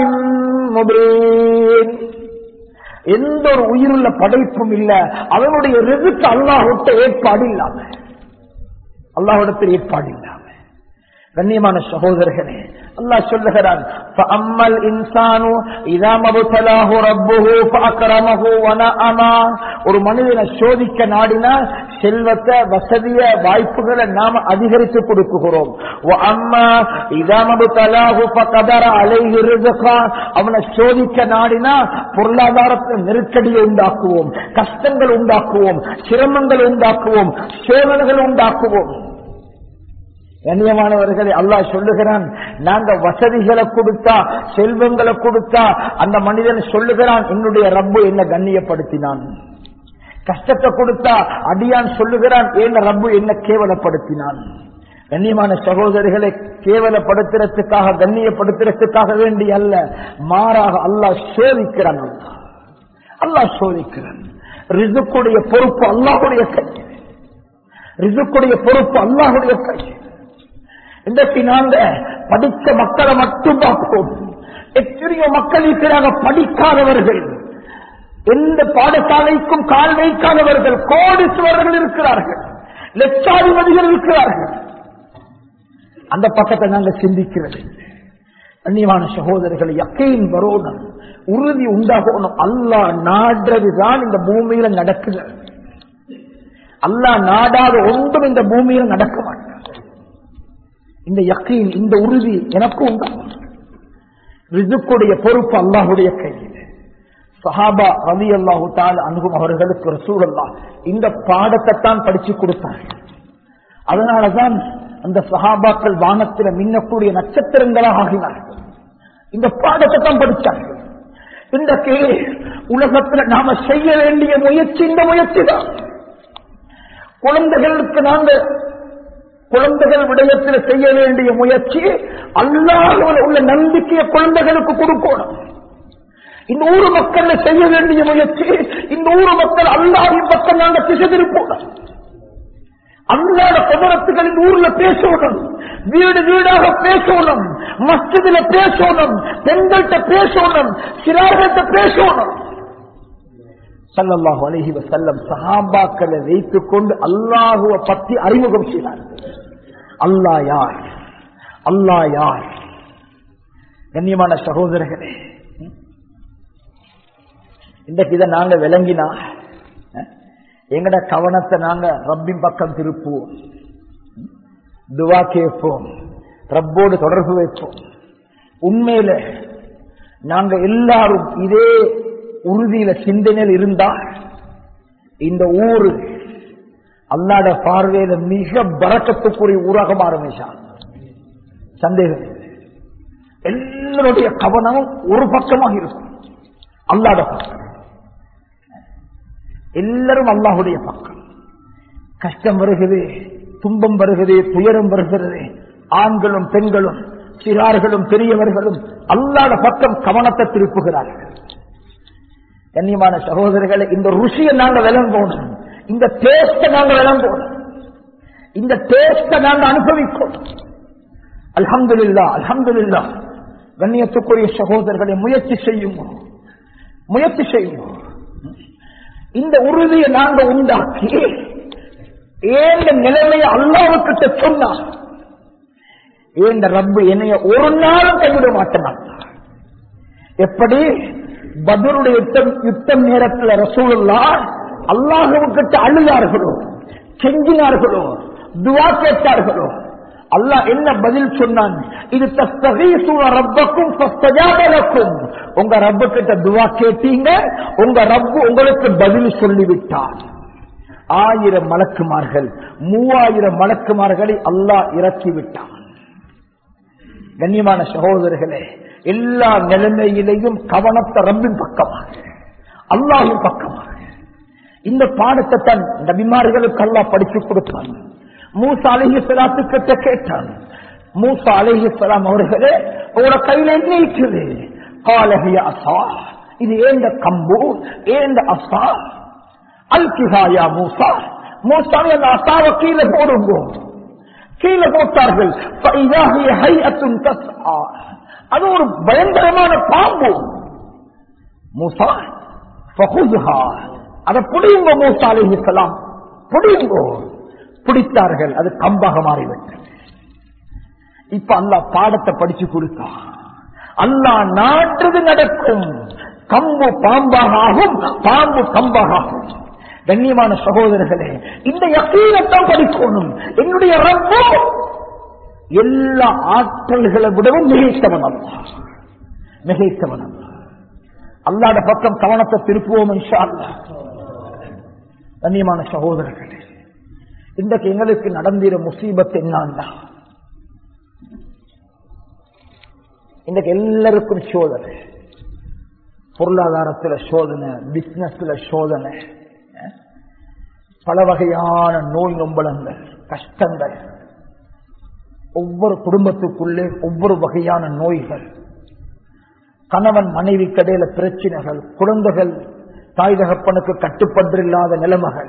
مبين எந்த ஒரு உயிருள்ள படைப்பும் இல்ல அவனுடைய ரிசுக்கு அல்லாஹ்விட்ட ஏற்பாடு இல்லாம அல்லாஹ்விடத்தில் ஏற்பாடு இல்லாம கண்ணியமான சகோதரர்களே அல்லாஹ் சொல்லுகிறான் فَأَمَّا الْإِنسَانُ إِذَا مَا ابْتَلَاهُ رَبُّهُ فَأَكْرَمَهُ وَنَعَمَا ஒரு மனிதனை சோதிக்க நாடினா செல்வத்தை வசதிய வாய்ப்புகளை நாம அதிகரித்து கொடுக்குகிறோம் وَأَمَّا إِذَا مَا ابْتَلَاهُ فَقَدَرَ عَلَيْهِ رِزْقَهُ அவனை சோதிக்க நாடினா பொருளாதாரத்தில் நெருக்கடியை உண்டாக்குவோம் கஷ்டங்கள் உண்டாக்குவோம் சிரமங்கள் உண்டாக்குவோம் சோதனைகள் உண்டாக்குவோம் கண்ணியமானவர்களை அல்லாஹ் சொல்லுகிறான் நாங்க வசதிகளை கொடுத்தா செல்வங்களை கொடுத்தா அந்த மனிதன் சொல்லுகிறான் என்னுடைய ரப்பு என்ன கண்ணியப்படுத்தினான் கஷ்டத்தை கொடுத்தா அடியான் சொல்லுகிறான் என்ன ரப்பு என்ன கேவலப்படுத்தினான் கண்ணியமான சகோதரிகளை கேவலப்படுத்துறதுக்காக கண்ணியப்படுத்துறதுக்காக வேண்டி அல்ல மாறாக அல்லாஹ் சோதிக்கிறான் அல்லாஹ் அல்லாஹ் சோதிக்கிறான் ரிசுக்குடைய பொறுப்பு அல்லாஹுடைய கை ரிசுக்குடைய பொறுப்பு அல்லாஹுடைய கை இன்றைக்கு நாங்க படித்த மக்களை மட்டும் பார்ப்போம் எத்தனையோ மக்கள் இருக்கிறாங்க படிக்காதவர்கள் எந்த பாடசாலைக்கும் கால் வைக்காதவர்கள் கோடீஸ்வரர்கள் இருக்கிறார்கள் லட்சாதிபதிகள் இருக்கிறார்கள் அந்த பக்கத்தை நாங்க சிந்திக்கிறது கண்ணியமான சகோதரர்கள் யக்கையின் வரோணும் உறுதி உண்டாகணும் அல்லாஹ் நாடுறதுதான் இந்த பூமியில நடக்குது அல்லாஹ் நாடாத ஒன்றும் இந்த பூமியில நடக்க மாட்டார் இந்த யக்கீன் இந்த உறுதி எனக்கும் உண்டாகும் ரிசுக்குடைய பொறுப்பு அல்லாஹுடைய கையில் சஹாபா ரவி அல்லாஹு தால் அணுகும் அவர்களுக்கு ரசூல் அல்லா இந்த பாடத்தை தான் படிச்சு கொடுத்தார்கள் அதனாலதான் அந்த சஹாபாக்கள் வானத்தில் மின்னக்கூடிய நட்சத்திரங்களாக ஆகினார்கள் இந்த பாடத்தை தான் படிச்சார்கள் இன்றைக்கு உலகத்தில் நாம செய்ய வேண்டிய முயற்சி இந்த முயற்சி தான் குழந்தைகளுக்கு நாங்கள் குழந்தைகள் விடயத்தில் செய்ய வேண்டிய முயற்சி அல்லாஹுல உள்ள நம்பிக்கையை குழந்தைகளுக்கு கொடுக்கணும் இந்த ஊர் மக்கள் செய்ய வேண்டிய முயற்சி இந்த ஊர் மக்கள் அல்லாஹின் பக்கம் நாங்க திசை திருப்போம் அல்லாத குமரத்துகள் இந்த ஊர்ல பேசணும் வீடு வீடாக பேசணும் மஸ்ஜிதில பேசணும் பெண்கள்கிட்ட பேசணும் சிறார்கள்ட்ட பேசணும் சல்லல்லாஹு அலைஹி வஸல்லம் சஹாபாக்களை வைத்துக் கொண்டு அல்லாஹுவை பற்றி அறிமுகம் செய்தார்கள் அல்லாஹ் யார் அல்லாஹ் யார் கண்ணியமான சகோதரர்களே இன்றைக்கு இதை நாங்க விளங்கினா எங்கட கவனத்தை நாங்க ரப்பின் பக்கம் திருப்புவோம் துவா கேட்போம் ரப்போடு தொடர்பு வைப்போம் உண்மையில நாங்க எல்லாரும் இதே உறுதியில சிந்தனையில் இருந்தா இந்த ஊரு அல்லாட பார்வையில மிக பறக்கத்துக்குரிய ஊராக மாறுமேஷான் சந்தேகம் இல்லை. எல்லாருடைய கவனமும் ஒரு பக்கமாக இருக்கும் அல்லாட பக்கம் எல்லாரும் அல்லாஹுடைய பக்கம் கஷ்டம் வருகிறது துன்பம் வருகிறது துயரம் வருகிறது ஆண்களும் பெண்களும் சிறார்களும் பெரியவர்களும் அல்லாத பக்கம் கவனத்தை திருப்புகிறார்கள் கண்ணியமான சகோதரர்களை இந்த ருசியை நாங்க விளங்கணும் இந்த டேஸ்ட நாங்க விளங்கணும் இந்த டேஸ்ட நாங்க அனுபவிக்கணும் அல்ஹம்துலில்லா அல்ஹம்துலில்லா கண்ணியத்துக்குரிய சகோதரர்களை முயற்சி செய்யுங்க முயற்சி செய்யுங்க இந்த உறுதியை நாங்க உண்டாக்கி ஏந்த நிலைமையை அல்லாவுக்கிட்ட சொன்னான் ஏந்த ரப்பு என்னைய ஒரு நாளும் கைவிட மாட்டான் எப்படி பதருடைய யுத்தம் யுத்தம் நேரத்தில் ரசூலுல்லா அல்லாஹுக்கிட்ட அழுதார்களோ செஞ்சினார்களோ துவா கேட்டார்களோ அல்லாஹ் என்ன பதில் சொன்னான் இது தஸ்தகீசுன ரப்பக்கும் ஃபஸ்தஜாபலக்கும் உங்க ரப்பு கிட்ட துவா கேட்டீங்க உங்க ரப்பு உங்களுக்கு பதில் சொல்லிவிட்டார் ஆயிரம் மலக்குமார்கள் மூவாயிரம் மலக்குமார்களை அல்லாஹ் இறக்கி விட்டான் கண்ணியமான சகோதரர்களே எல்லா நிலைமையிலையும் கவனத்தை ரப்பின் பக்கமாக அல்லாஹின் பக்கமாக இந்த பாடத்தை தான் நபிமார்களுக்கு அல்லாஹ் படிச்சு கொடுத்தான் மூசா அலஹி சலாத்து கிட்ட கேட்டான் மூசா அலஹி சலாம் அவர்களே உங்களோட கையில என்ன இருக்குது காலகிய அசா இது ஏந்த கம்பு ஏந்த அசா அல்கிஹாயா மூசா மூசாவை அந்த அசாவை கீழே போடுங்க கீழே போட்டார்கள் فَإِذَا هِيَ هَيْئَةٌ تَسْعَى. அது ஒரு பயங்கரமான பாம்பு மூசா ஃபகுதுஹா. அதை புடியுங்க மூசா அலைஹிஸ்ஸலாம் புடியுங்க பிடித்தார்கள் அது கம்பாக மாறிவிட்டது இப்ப அல்லாஹ் பாடத்தை படிச்சு கொடுத்தான் அல்லாஹ் நாட்டுது நடக்கும் கம்பு பாம்பாக ஆகும் பாம்பு கம்பாக ஆகும் கண்ணியமான சகோதரர்களே இந்த யக்கீனத்தான் படிக்கணும் என்னுடைய ரப்போ எல்லா ஆற்றல்களை விடவும் மிகைத்தவன் அல்ல மிகைத்தவன் அல்ல அல்லாட பக்கம் கவனத்தை திருப்புவோம் இன்ஷா அல்லாஹ். கண்ணியமான சகோதரர்களே இன்றைக்கு எங்களுக்கு நடந்திர முசீபத் என்னன்னா இன்றைக்கு எல்லாருக்கும் சோதனை பொருளாதாரத்துல சோதனை பிசினஸ்ல சோதனை அஹ், பல வகையான நோய் நொம்பலங்கள் கஷ்டங்கள் ஒவ்வொரு குடும்பத்துக்குள்ளே ஒவ்வொரு வகையான நோய்கள் கணவன் மனைவி கடையில பிரச்சனைகள் குழந்தைகள் தாய் தகப்பனுக்கு கட்டுப்பட்டில்லாத நிலைமைகள்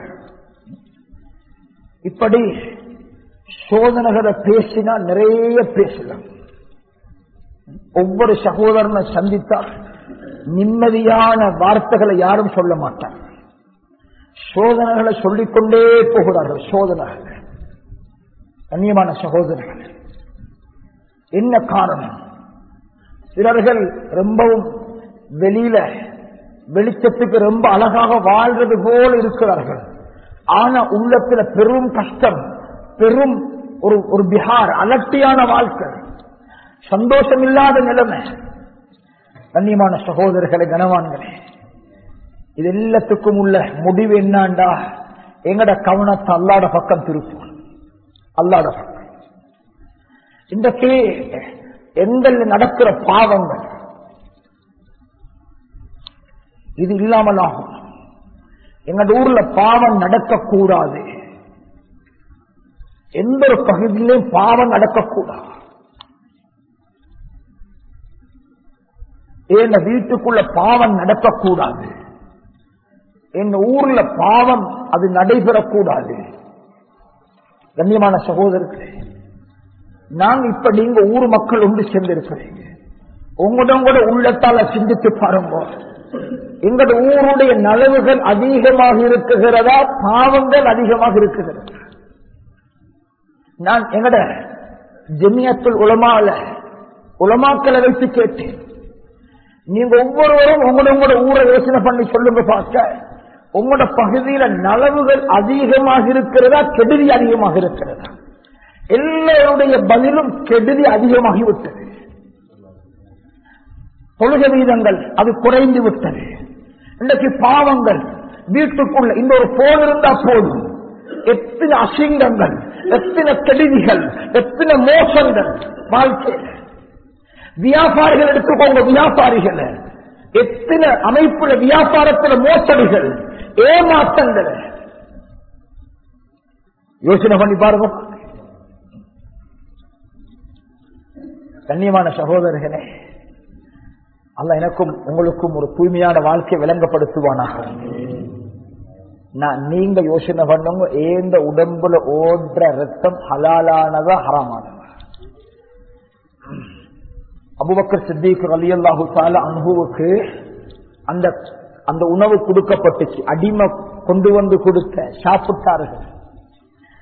இப்படி சோதனைகளை பேசினா நிறைய பேசலாம் ஒவ்வொரு சகோதரனை சந்தித்தால் நிம்மதியான வார்த்தைகளை யாரும் சொல்ல மாட்டார் சோதனைகளை சொல்லிக்கொண்டே போகிறார்கள் சோதனைகள் கண்ணியமான சகோதரர்கள் என்ன காரணம் சிலர்கள் ரொம்பவும் வெளியில வெளிச்சத்துக்கு ரொம்ப அழகாக வாழ்றது போல இருக்கிறார்கள் ஆனா உள்ளத்துல பெரும் கஷ்டம் பெரும் ஒரு ஒரு பிஹார் அலட்டியான வாழ்க்கை சந்தோஷம் இல்லாத நிலைமை கண்ணியமான சகோதரர்களே கனவான்களே இது எல்லாத்துக்கும் உள்ள முடிவு என்னாண்டா எங்கட கவனத்தை அல்லாட பக்கம் திருப்போம் அல்லாட பக்கம் இன்றைக்கு எங்கள் நடக்கிற பாவங்கள் இது இல்லாமல் ஆகும் எங்க ஊர்ல பாவம் நடக்கக்கூடாது எந்த ஒரு பகுதியிலும் பாவம் நடக்கக்கூடாது என் வீட்டுக்குள்ள பாவம் நடக்கக்கூடாது என் ஊர்ல பாவம் அது நடைபெறக்கூடாது கண்ணியமான சகோதரர்களே நாங்க இப்ப நீங்க ஊர் மக்கள் ஒன்று சேர்ந்திருக்கிறீங்க உங்களோட உள்ளத்தால சிந்தித்து பாருங்க எங்களோட ஊருடைய நலவுகள் அதிகமாக இருக்குகிறதா பாவங்கள் அதிகமாக இருக்குகிறது நான் எங்கட ஜெமியத்துல் உலமால உலமாக்களை வைத்து கேட்டேன் நீங்க ஒவ்வொருவரும் உங்களோட உங்களோட ஊரை யோசனை பண்ணி சொல்லுங்க பார்க்க உங்களோட பகுதியில நலவுகள் அதிகமாக இருக்கிறதா கெடுதி அதிகமாக இருக்கிறதா எல்லாருடைய பதிலும் கெடுதி அதிகமாகிவிட்டது தொழுக வீதங்கள் அது குறைந்து விட்டது இன்றைக்கு பாவங்கள் வீட்டுக்குள்ள இந்த ஒரு போன் இருந்தா போதும் எத்தனை அசிங்கங்கள் எத்தனை கெடுதிகள் எத்தனை மோசங்கள் வாழ்க்கையில் வியாபாரிகள் எடுத்துக்கோங்க வியாபாரிகள் எத்தனை அமைப்புல வியாபாரத்தில் மோசடிகள் ஏமாற்றங்கள் யோசனை பண்ணி பாருங்க கண்ணியமான சகோதரர்களே அல்ல எனக்கும் உங்களுக்கும் ஒரு தூய்மையான வாழ்க்கையை விளங்கப்படுத்துவானாக நான் நீங்க யோசனை பண்ணுங்க ஏந்த உடம்புல ஓடுற ரத்தம் ஹலாலானதா ஹராமானதா அபுபக்கர் சித்திக் அலி அல்லாஹு தால அனுபவுக்கு அந்த அந்த உணவு கொடுக்கப்பட்டுச்சு அடிமை கொண்டு வந்து கொடுத்த சாப்பிட்டார்கள்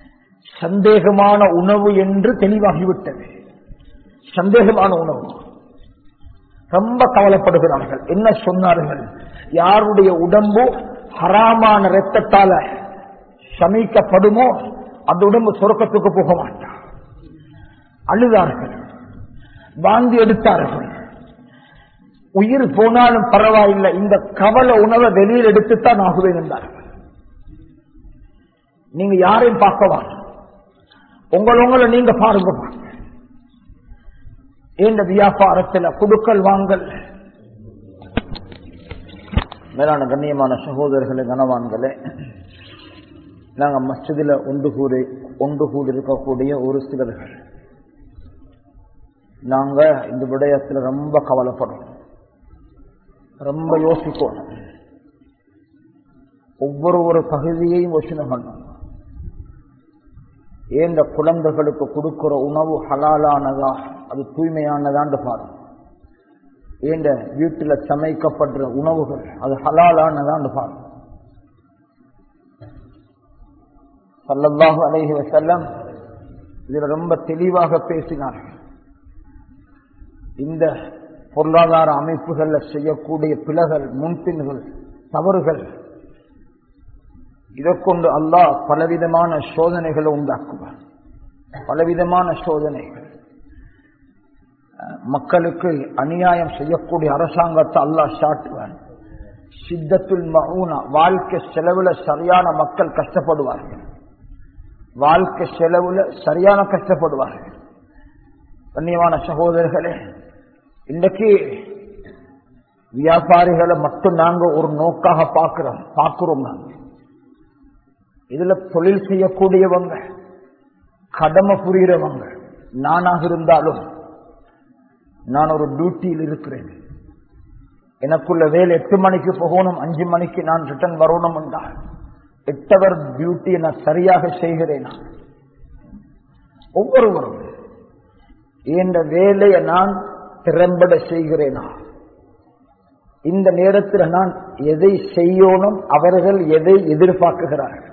சந்தேகமான உணவு என்று தெளிவாகிவிட்டது சந்தேகமான உணவு ரொம்ப கவலைப்படுகிறார்கள் என்ன சொன்னார்கள் யாருடைய உடம்பு ஹராமான ரத்தத்தால சமைக்கப்படுமோ அந்த உடம்பு சொர்க்கத்துக்கு போக மாட்டார் அழுதார்கள் வாந்தி எடுத்தார்கள் உயிர் போனாலும் பரவாயில்லை இந்த கவலை உணவை வெளியில் எடுத்துத்தான் ஆகுவேன் என்றார்கள் நீங்க யாரையும் பார்க்க வாங்க உங்களை உங்களை நீங்க பாருங்க பாருங்க இந்த வியாபாரத்தில் குடுக்கல் வாங்கல் மேலான கண்ணியமான சகோதரர்களே கனவான்களே நாங்க மஸ்ஜிதில் ஒன்று கூடி ஒன்று கூடி இருக்கக்கூடிய ஒரு சிலர்கள் நாங்க இந்த விடயத்தில் ரொம்ப கவலைப்படுறோம் ரொம்ப யோசிக்கணும் ஒவ்வொரு ஒரு பகுதியையும் யோசனை பண்ணணும் ஏன் இந்த குழந்தைகளுக்கு கொடுக்கிற உணவு ஹலாலானதா அது தூய்மையானதான்னு பாருங்க ஏண்ட வீட்டில் சமைக்கப்படுற உணவுகள் அது ஹலாலானதான்னு பாருங்க சல்லல்லாஹு அலைஹி வசல்லம் இதுல ரொம்ப தெளிவாக பேசினார்கள் இந்த பொருளாதார அமைப்புகள்ல செய்யக்கூடிய பிளகள் முன்பின்கள் தவறுகள் இதை கொண்டு அல்லாஹ் பலவிதமான சோதனைகளை உண்டாக்குவார் பலவிதமான சோதனைகள் மக்களுக்கு அநியாயம் செய்யக்கூடிய அரசாங்கத்தை அல்லாஹ் சாட்டுவார் சித்தத்துல் மவுனா வாழ்க்கை செலவுல சரியான மக்கள் கஷ்டப்படுவார்கள் வாழ்க்கை செலவுல சரியான கஷ்டப்படுவார்கள் கண்ணியமான சகோதரர்களே இன்றைக்கு வியாபாரிகளை மட்டும் நாங்க ஒரு நோக்காக பார்க்கிறோம் பார்க்கிறோம் நாங்க இதுல தொழில் செய்யக்கூடியவங்க கடமை புரிகிறவங்க நானாக இருந்தாலும் நான் ஒரு டியூட்டியில் இருக்கிறேன் எனக்குள்ள வேலை எட்டு மணிக்கு போகணும் அஞ்சு மணிக்கு நான் ரிட்டர்ன் வரணும் என்றால் எட்டவர் டியூட்டியை நான் சரியாக செய்கிறேன் ஒவ்வொருவரும் இந்த வேலையை நான் திறம்பட செய்கிறேனா இந்த நேரத்தில் நான் எதை செய்யணும் அவர்கள் எதை எதிர்பார்க்குகிறார்கள்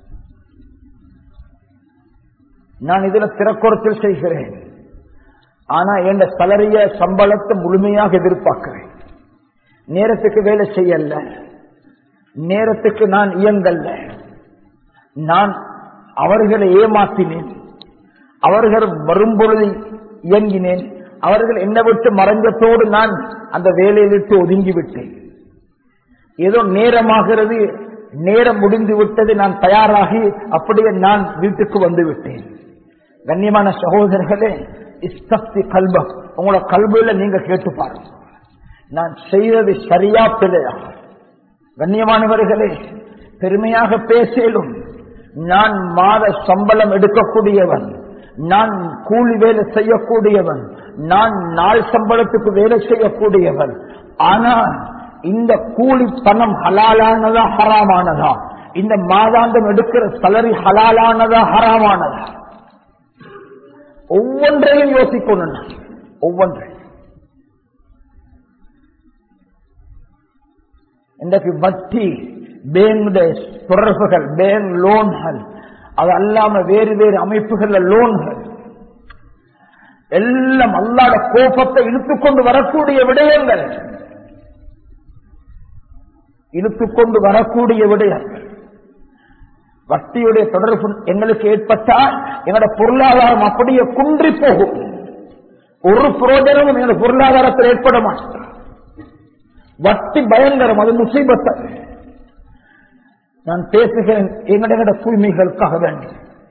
நான் இதுல திறக்குறத்தில் செய்கிறேன் ஆனா என் சலரிய சம்பளத்தை முழுமையாக எதிர்பார்க்கிறேன் நேரத்துக்கு வேலை செய்யல நேரத்துக்கு நான் இயங்கல்ல நான் அவர்களை ஏமாத்தினேன் அவர்கள் வரும்பொழுது இயங்கினேன் அவர்கள் என்னை விட்டு மறைஞ்சத்தோடு நான் அந்த வேலையை விட்டு ஒதுங்கி விட்டேன் ஏதோ நேரமாகிறது நேரம் முடிந்து விட்டது நான் தயாராகி அப்படியே நான் வீட்டுக்கு வந்து விட்டேன் கண்ணியமான சகோதரர்களே இஸ்தப்தி கல்ப உங்களோட கல்வியில நீங்க கேட்டு பாருங்க நான் செய்தது சரியா பிழையா கண்ணியமானவர்களே பெருமையாக பேசலும் நான் மாத சம்பளம் எடுக்கக்கூடியவன் நான் கூலி வேலை செய்யக்கூடியவன் நான் நாள் சம்பளத்துக்கு வேலை செய்யக்கூடியவன் ஆனால் இந்த கூலி பணம் ஹலாலானதா ஹராமானதா இந்த மாதாந்தம் எடுக்கிற சலரி ஹலாலானதா ஹராமானதா ஒவ்வொன்றையும் யோசிக்கணும் நான். ஒவ்வொன்றையும் இன்றைக்கு வட்டி பேங்க் தொடர்புகள் பேங்க் லோன்கள் அது அல்லாம வேறு வேறு அமைப்புகள்ல லோன்கள் எல்லாம் அல்லாட கோபத்தை இழுத்துக்கொண்டு வரக்கூடிய விடயங்கள் இழுத்துக்கொண்டு வரக்கூடிய விடயங்கள் வட்டியுடைய தொடர்பு எங்களுக்கு ஏற்பட்டால் எங்களோட பொருளாதாரம் அப்படியே குன்றி போகும் ஒரு புரோஜனமும் எங்களோட பொருளாதாரத்தில் ஏற்பட மாட்டோம் வட்டி பயங்கரம் அது முசீபத்தை நான் பேசுகிறேன் எங்களுடைய தூய்மைகளுக்காக வேண்டி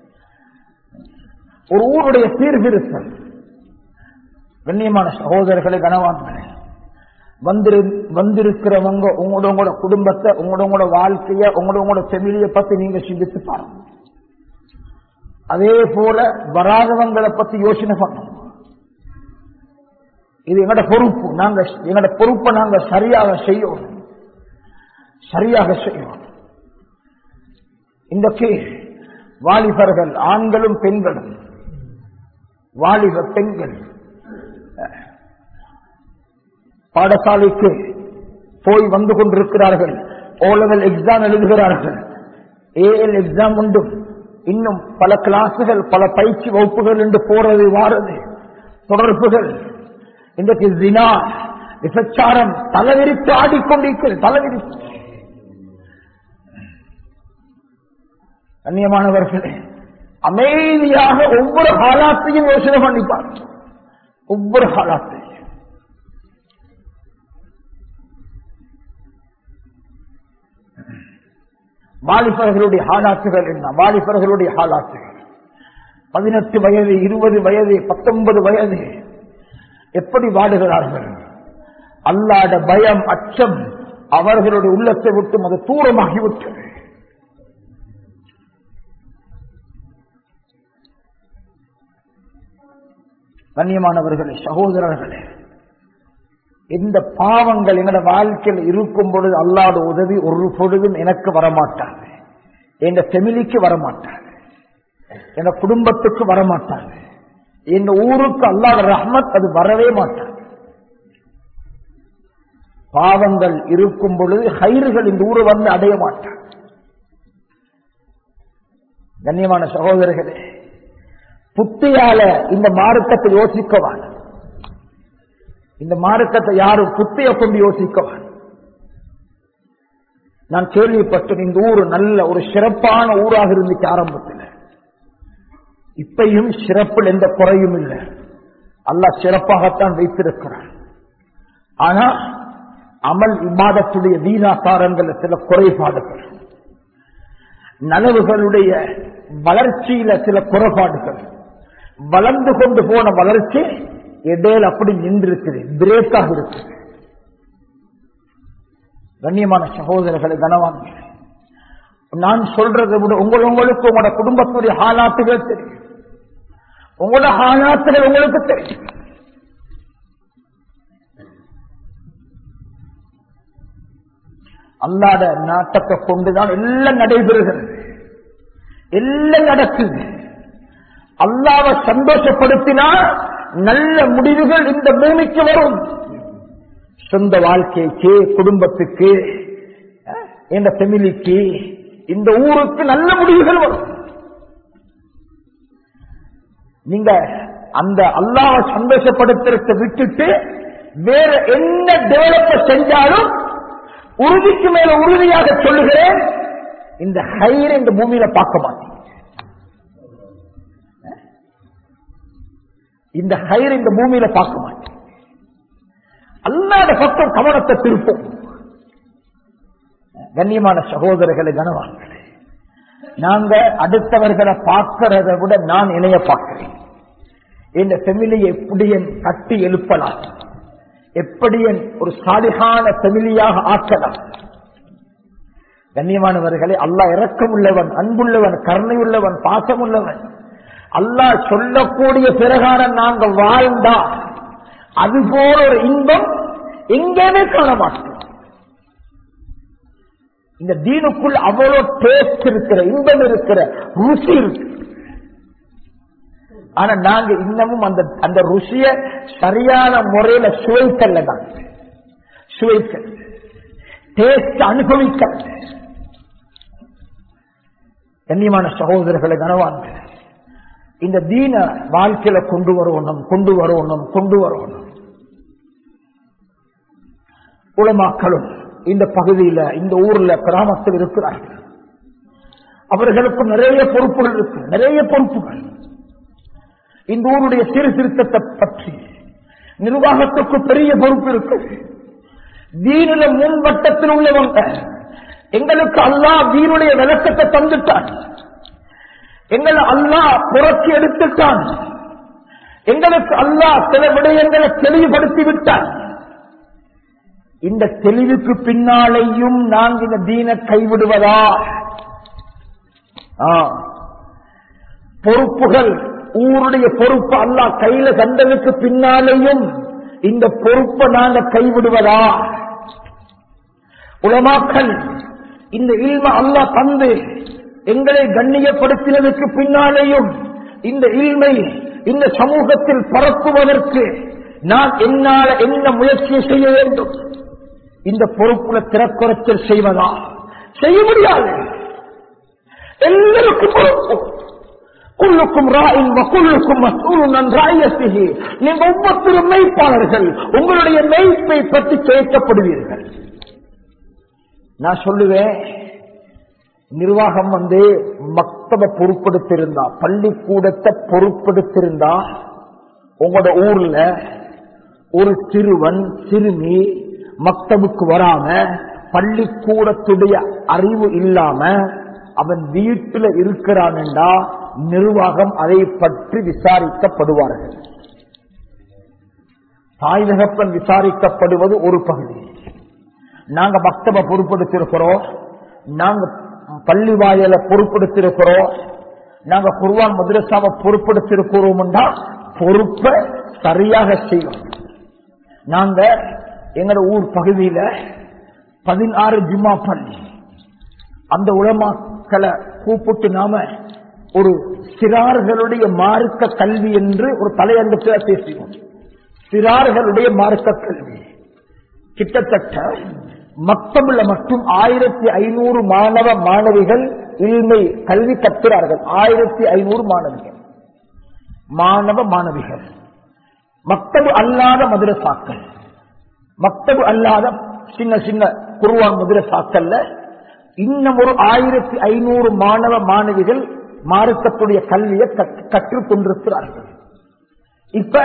ஒரு ஊருடைய சீர்திருத்தம் கண்ணியமான சகோதரர்களை கனவான்களே வந்திரு வந்திருக்கிறவங்க உங்களோட உங்களோட குடும்பத்தை உங்களோட உங்களோட வாழ்க்கைய உங்களோட உங்களோட செமிலியை பத்தி நீங்க சிந்தித்து பாருங்க அதே போல வராதவங்களை பத்தி யோசனை பண்ணணும் இது எங்களோட பொறுப்பு நாங்க எங்களோட பொறுப்பை நாங்க சரியாக செய்யணும் சரியாக செய்யணும் இன்றைக்கு வாலிபர்கள் ஆண்களும் பெண்களும் வாலிப பெண்கள் பாடசாலைக்கு போய் வந்து கொண்டிருக்கிறார்கள் ஓ லெவல் எக்ஸாம் எழுதுகிறார்கள் ஏஎல் எக்ஸாம் உண்டு இன்னும் பல கிளாஸுகள் பல பயிற்சி வகுப்புகள் என்று போறது வாரது தொடர்புகள் இன்றைக்கு தினா விபச்சாரம் தலைவிரித்து ஆடிக்கொண்டிருக்கிறது தலைவிரித்து கண்ணியமானவர்களே அமைதியாக ஒவ்வொரு காலாத்தையும் யோசனை பண்ணிப்பார் ஒவ்வொரு காலாத்தையும் வாலிபர்களுடைய ஹாலாத்துகள் என்ன வாலிபர்களுடைய ஹாலாத்துகள் பதினெட்டு வயது இருபது வயது பத்தொன்பது வயது எப்படி வாடுகிறார்கள் அல்லாத பயம் அச்சம் அவர்களுடைய உள்ளத்தை விட்டு அது தூரமாகிவிட்டது கண்ணியமானவர்களே சகோதரர்களே இந்த பாவங்கள் எங்களோட வாழ்க்கையில் இருக்கும் பொழுது அல்லாத உதவி ஒரு பொழுதும் எனக்கு வரமாட்டாது என் ஃபெமிலிக்கு வரமாட்டாது என் குடும்பத்துக்கு வரமாட்டாது என் ஊருக்கு அல்லாத ரஹ்மத் அது வரவே மாட்டாது பாவங்கள் இருக்கும் பொழுது ஹைறுகள் இந்த ஊரை வந்து அடைய மாட்டார் கண்ணியமான சகோதரர்களே புத்தியால இந்த மார்க்கத்தை யோசிக்கவான் இந்த மார்க்கத்தை யாரும் புத்திய கொண்டு யோசிக்கவான் நான் கேள்விப்பட்டேன் இந்த ஊர் நல்ல ஒரு சிறப்பான ஊராக இருந்துச்சு ஆரம்பத்தில் இப்பையும் சிறப்பில் எந்த குறையும் இல்லை அல்லாஹ் சிறப்பாகத்தான் வைத்திருக்கிறான் ஆனா அமல் இமாதத்துடைய வீணாசாரங்கள் சில குறைபாடுகள் நனவுகளுடைய வளர்ச்சியில சில குறைபாடுகள் வளர்ந்து கொண்டு போன வளர்ச்சி இடையில அப்படி நின்றிருக்குது பிரேக்காக இருக்குது கண்ணியமான சகோதரர்களை கனவாங்க நான் சொல்றதை விட உங்கள் உங்களுக்கு உங்களோட குடும்பத்துடைய ஹாலாத்துகள் தெரியும் உங்களோட ஹாலாத்துகள் உங்களுக்கு தெரியும் அல்லாத நாட்டத்தை கொண்டுதான் எல்லாம் நடைபெறுகிறது எல்லாம் நடக்குது அல்லாவை சந்தோஷப்படுத்தினா நல்ல முடிவுகள் இந்த பூமிக்கு வரும் சொந்த வாழ்க்கைக்கு குடும்பத்துக்கு இந்த ஃபெமிலிக்கு இந்த ஊருக்கு நல்ல முடிவுகள் வரும் நீங்க அந்த அல்லாவை சந்தோஷப்படுத்துறத விட்டுட்டு வேற என்ன டெவலப்ப செஞ்சாலும் உறுதிக்கு மேல உறுதியாக சொல்லுகிறேன் இந்த ஹைர் இந்த பூமியில பார்க்க மாட்டீங்க இந்த ஹைர் இந்த பூமியில பார்க்க மாட்டேன் அல்லாத பக்கம் கவனத்தை திருப்போம் கண்ணியமான சகோதரர்களை கனவான்களே நாங்க அடுத்தவர்களை பார்க்கிறத விட நான் இணைய பார்க்கிறேன் இந்த ஃபெமிலியை எப்படி என் கட்டி எழுப்பலாம் எப்படி என் ஒரு சாலிகான ஃபெமிலியாக ஆக்கலாம் கண்ணியமானவர்களே அல்லாஹ் இரக்கம் உள்ளவன் அன்புள்ளவன் கருணை உள்ளவன் பாசம் உள்ளவன் அல்லாஹ் சொல்லக்கூடிய பிரகாரம் நாங்க வாழ்ந்தா அது போல ஒரு இன்பம் எங்கேயுமே காண மாட்டோம் இந்த தீனுக்குள் அவ்வளவு டேஸ்ட் இருக்கிற இன்பம் இருக்கிற ருசி இருக்கு ஆனா நாங்க இன்னமும் அந்த அந்த ருசிய சரியான முறையில சுவைக்கல்ல நாங்க சுவைக்கல் டேஸ்ட் அனுபவிக்கல் கண்ணியமான சகோதரர்களை கனவான்கள் இந்த தீன வாழ்க்கையில கொண்டு வரணும் கொண்டு வரணும் கொண்டு வரணும் உலமாக்களும் இந்த பகுதியில இந்த ஊர்ல கிராமத்தில் இருக்கிறார்கள் அவர்களுக்கு நிறைய பொறுப்புகள் இருக்கு நிறைய பொறுப்புகள் இந்த ஊருடைய சீர்திருத்தத்தை பற்றி நிர்வாகத்துக்கு பெரிய பொறுப்பு இருக்கு தீனில முன்வட்டத்தில் உள்ளவங்க எங்களுக்கு அல்லா தீனுடைய விளக்கத்தை தந்துட்டான் எங்களை அல்லாஹ் புரட்சி எடுத்துட்டான் எங்களுக்கு அல்லாஹ் சில விடயங்களை தெளிவுபடுத்தி விட்டான் இந்த தெளிவுக்கு பின்னாலேயும் நாங்கள் இந்த தீன கைவிடுவதா ஆ. பொறுப்புகள் ஊருடைய பொறுப்பு அல்லாஹ் கையில தந்ததுக்கு பின்னாலேயும் இந்த பொறுப்பை நாங்க கைவிடுவதா உலமாக்கள் இந்த இல்ம அல்லாஹ் தந்து எங்களை கண்ணியப்படுத்தினதுக்கு பின்னாலேயும் இந்த இல்மை இந்த சமூகத்தில் பரப்புவதற்கு நான் என்னால என்ன முயற்சி செய்ய வேண்டும் இந்த பொறுப்புல திறக்குறத்தில் செய்வதா செய்ய முடியாது எல்லாருக்கும் பொறுப்பு குல்லுக்கும் ராயின் வக்குல்லுக்கும் மசூலுன் ராயத்திகி நீங்க ஒவ்வொருத்தரும் மெய்ப்பாளர்கள் உங்களுடைய மெய்ப்பை பற்றி கேட்கப்படுவீர்கள் நான் சொல்லுவேன் நிர்வாகம் வந்து மக்தப பொறுப்படுத்திருந்தா பள்ளிக்கூடத்தை பொறுப்படுத்திருந்தா உங்களோட ஊர்ல ஒரு சிறுவன் சிறுமி மக்தபுக்கு வராம பள்ளிக்கூடத்துடைய அறிவு இல்லாம அவன் வீட்டில் இருக்கிறான்டா நிர்வாகம் அதை பற்றி விசாரிக்கப்படுவார்கள் தாய் தகப்பன் விசாரிக்கப்படுவது ஒரு பகுதி நாங்க மக்தப பொறுப்படுத்திருக்கிறோம் நாங்க பள்ளி வாயலை பொறுப்படுத்திருக்கிறோம் நாங்க குர்வான் மதுரசாவை பொறுப்படுத்திருக்கிறோம்டா பொறுப்பை சரியாக செய்யும் நாங்க எங்களோட ஊர் பகுதியில பதினாறு ஜும்மா பள்ளி அந்த உலமாக்களை கூப்பிட்டு நாம ஒரு சிறார்களுடைய மார்க்க கல்வி என்று ஒரு தலையங்கத்தில் பேசினோம் சிறார்களுடைய மார்க்க கல்வி கிட்டத்தட்ட மக்தபுல மட்டும் ஆயிரத்தி ஐநூறு மாணவ மாணவிகள் இல்மை கல்வி கற்கிறார்கள் ஆயிரத்தி ஐநூறு மாணவிகள் மாணவ மாணவிகள் மக்தபு அல்லாத மதுரசாக்கள் மக்தபு அல்லாத சின்ன சின்ன குருவான் மதுரசாக்கள்ல இன்னும் ஒரு ஆயிரத்தி ஐநூறு மாணவ மாணவிகள் மார்க்கத்துடைய கல்வியை கற்று- கற்றுக் கொண்டிருக்கிறார்கள் இப்ப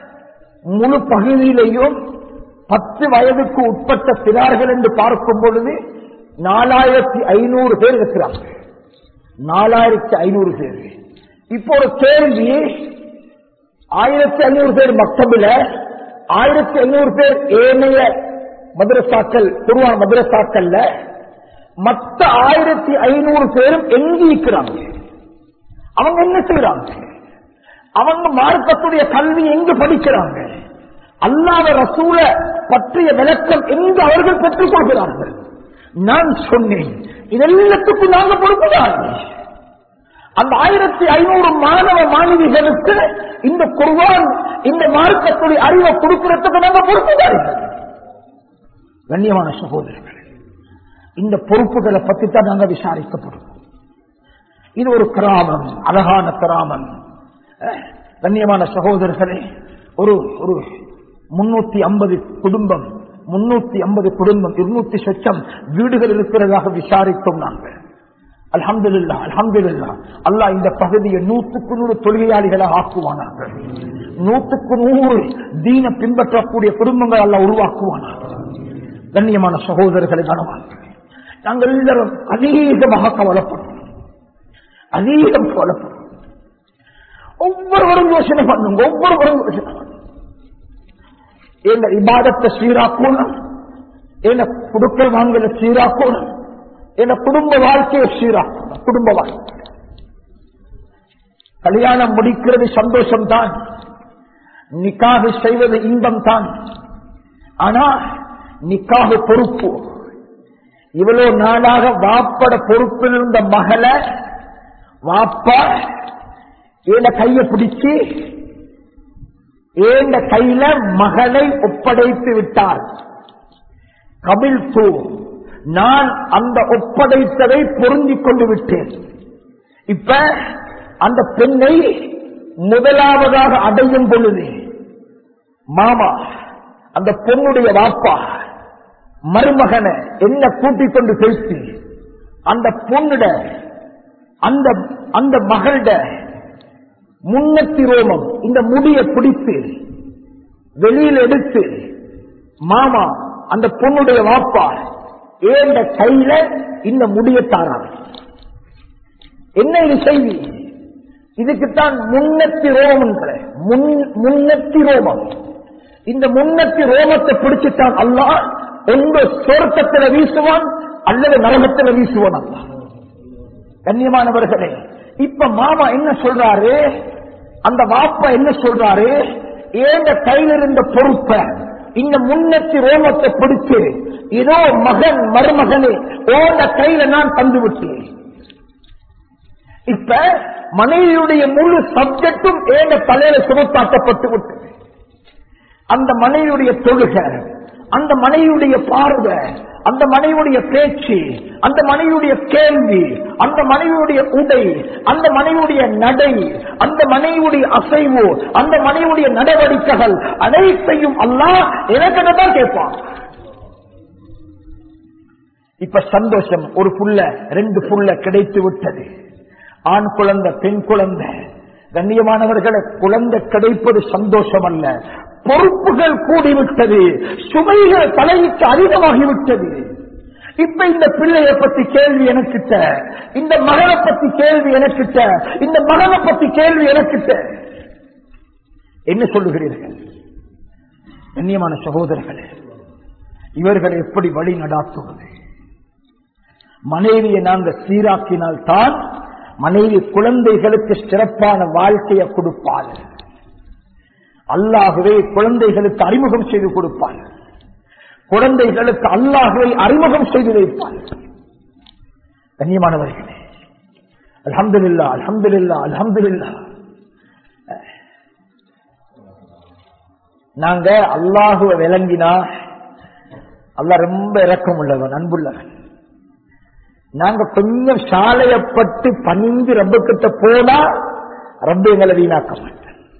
முழு பகுதியிலையும் பத்து வயதுக்கு உட்பட்ட சிறார்கள் என்று பார்க்கும் பொழுது நாலாயிரத்தி ஐநூறு பேர் இருக்கிறார்கள் நாலாயிரத்தி ஐநூறு பேர் இப்போ ஒரு கேள்வி ஆயிரத்தி ஐநூறு பேர் மக்தபில ஆயிரத்தி ஐநூறு பேர் ஏனைய மதுரசாக்கள் குருவான மதுரசாக்கள்ல மத்த ஆயிரத்தி ஐநூறு பேரும் எங்கி இருக்கிறாங்க அவங்க என்ன செய்யறாங்க அவங்க மார்க்கத்துடைய கல்வி எங்கு படிக்கிறாங்க அல்லாத ரசூல பற்றிய விளக்கம் எங்கு அவர்கள் பெற்றுக் கொள்கிறார்கள் நான் சொன்னேன் இதெல்லாத்துக்கும் நாங்க பொறுப்புதான் அந்த ஆயிரத்தி ஐநூறு மாணவ மாணவிகளுக்கு இந்த குர்வான் இந்த மார்க்கத்துடைய அறிவை கொடுக்கிறதுக்கு நாங்க பொறுப்புதார்கள் கண்ணியமான சகோதரர்கள் இந்த பொறுப்புகளை பத்தி தான் நாங்க விசாரிக்கப்படுவோம் இது ஒரு கிராமம் அழகான கிராமம் அஹ், கண்ணியமான சகோதரர்களே ஒரு ஒரு முன்னூத்தி ஐம்பது குடும்பம் முன்னூத்தி ஐம்பது குடும்பம் இருநூத்தி சொச்சம் வீடுகள் இருக்கிறதாக விசாரித்தோம் நாங்கள் அல்ஹம்துலில்லாஹ் அல்ஹம்துலில்லாஹ் அல்லாஹ் இந்த பகுதியை நூற்றுக்கு நூறு தொழுகையாளிகளை ஆக்குவானார்கள் நூற்றுக்கு நூறு தீன பின்பற்றக்கூடிய குடும்பங்கள் அல்லாஹ் உருவாக்குவானார்கள் கண்ணியமான சகோதரர்களை கனவார்கள் நாங்கள் எல்லாரும் அதிகமாக கவலைப்படுறோம் அதிகம் கவலைப்படுறோம் ஒவ்வொருவரும் யோசனை பண்ணுங்க ஒவ்வொருவரும் யோசனை பண்ணுங்க எங்க இபாதத்தை சீராக்கணும் என்ன குடுக்கல் வாங்கல சீராக்கணும் என்ன குடும்ப வாழ்க்கையை சீராக்கணும் குடும்ப வாழ்க்கை கல்யாணம் முடிக்கிறது சந்தோஷம் தான் நிக்காக செய்வது இன்பம் தான் ஆனா நிக்காக பொறுப்பு இவ்வளவு நாளாக வாப்பட பொறுப்பில் இருந்த மகளை வாப்பா ஏன கைய பிடிச்சு ஏந்த கையில மகளை ஒப்படைத்து விட்டார் கபில் தூ நான் அந்த ஒப்படைத்ததை பொருந்திக் கொண்டு விட்டேன் இப்ப அந்த பெண்ணை முதலாவதாக அடையும் பொழுது மாமா அந்த பொண்ணுடைய வாப்பா மருமகனை என்ன கூட்டிக் கொண்டு பேசி அந்த பொண்ணுட அந்த அந்த மகளிட முன்னத்தி ரோமம் இந்த முடியை பிடித்து வெளியில் எடுத்து மாமா அந்த பொண்ணுடைய வாப்பா ஏந்த கையில இந்த முடியை தாராங்க என்ன இது செய்தி இதுக்குத்தான் முன்னத்தி ரோமம் முன்னத்தி ரோமம் இந்த முன்னத்தி ரோமத்தை பிடிச்சுட்டான் அல்லாஹ் உங்க சொர்க்கத்துல வீசுவான் அல்லது நரகத்துல வீசுவான் அல்லாஹ் கண்ணியமானவர்களே இப்ப மாமா என்ன சொல்றாரு அந்த வாப்பா என்ன சொல்றாரு ஏந்த கையில் இருந்த பொறுப்பை இந்த முன்னத்தி ரோமத்தை பிடிச்சு இதோ மகன் மருமகனே ஓந்த கையில நான் தந்து விட்டேன் இப்ப மனைவியுடைய முழு சப்ஜெக்டும் ஏந்த தலையில சுமத்தாக்கப்பட்டு விட்டது அந்த மனைவியுடைய தொழுகை அந்த மனைவியுடைய பார்வை அந்த மனைவியுடைய பேச்சு அந்த மனைவியுடைய கேள்வி அந்த மனைவியுடைய உடை அந்த மனைவியுடைய நடை அந்த மனைவியுடைய அசைவு அந்த மனைவியுடைய நடவடிக்கைகள் அனைத்தையும் அல்லாஹ் எனக்கு தான் கேட்பான் இப்ப சந்தோஷம் ஒரு புள்ள ரெண்டு புள்ள கிடைத்து விட்டது ஆண் குழந்தை பெண் குழந்தை கண்ணியமானவர்களை குழந்தை கிடைப்பது சந்தோஷம் அல்ல பொறுப்புகள் கூடிவிட்டது சுமைகள் தலைக்கு அதிகமாகிவிட்டது இப்ப இந்த பிள்ளைய பத்தி கேள்வி எனக்கிட்ட இந்த மகனை பத்தி கேள்வி எனக்கிட்ட இந்த மகனை பத்தி கேள்வி எனக்கிட்ட என்ன சொல்லுகிறீர்கள் கண்ணியமான சகோதரர்களே இவர்களை எப்படி வழி நடாத்துவது மனைவியை நாங்கள் சீராக்கினால் தான் மனைவி குழந்தைகளுக்கு சிறப்பான வாழ்க்கையை கொடுப்பாள் அல்லாகவே குழந்தைகளுக்கு அறிமுகம் செய்து கொடுப்பாள் குழந்தைகளுக்கு அல்லாகவே அறிமுகம் செய்து வைப்பாள் கண்ணியமானவர்களே அல்ஹம்துலில்லா அல்ஹம்துலில்லா அல்ஹம்துலில்லா நாங்க அல்லாஹுவ விளங்கினா அல்லாஹ் ரொம்ப இரக்கம் உள்ளவன் அன்புள்ளவன் நாங்க கொஞ்சம் சாலையப்பட்டு பணிந்து ரப்புக்கிட்ட போனா ரப்பு எங்களை வீணாக்க மாட்டேன்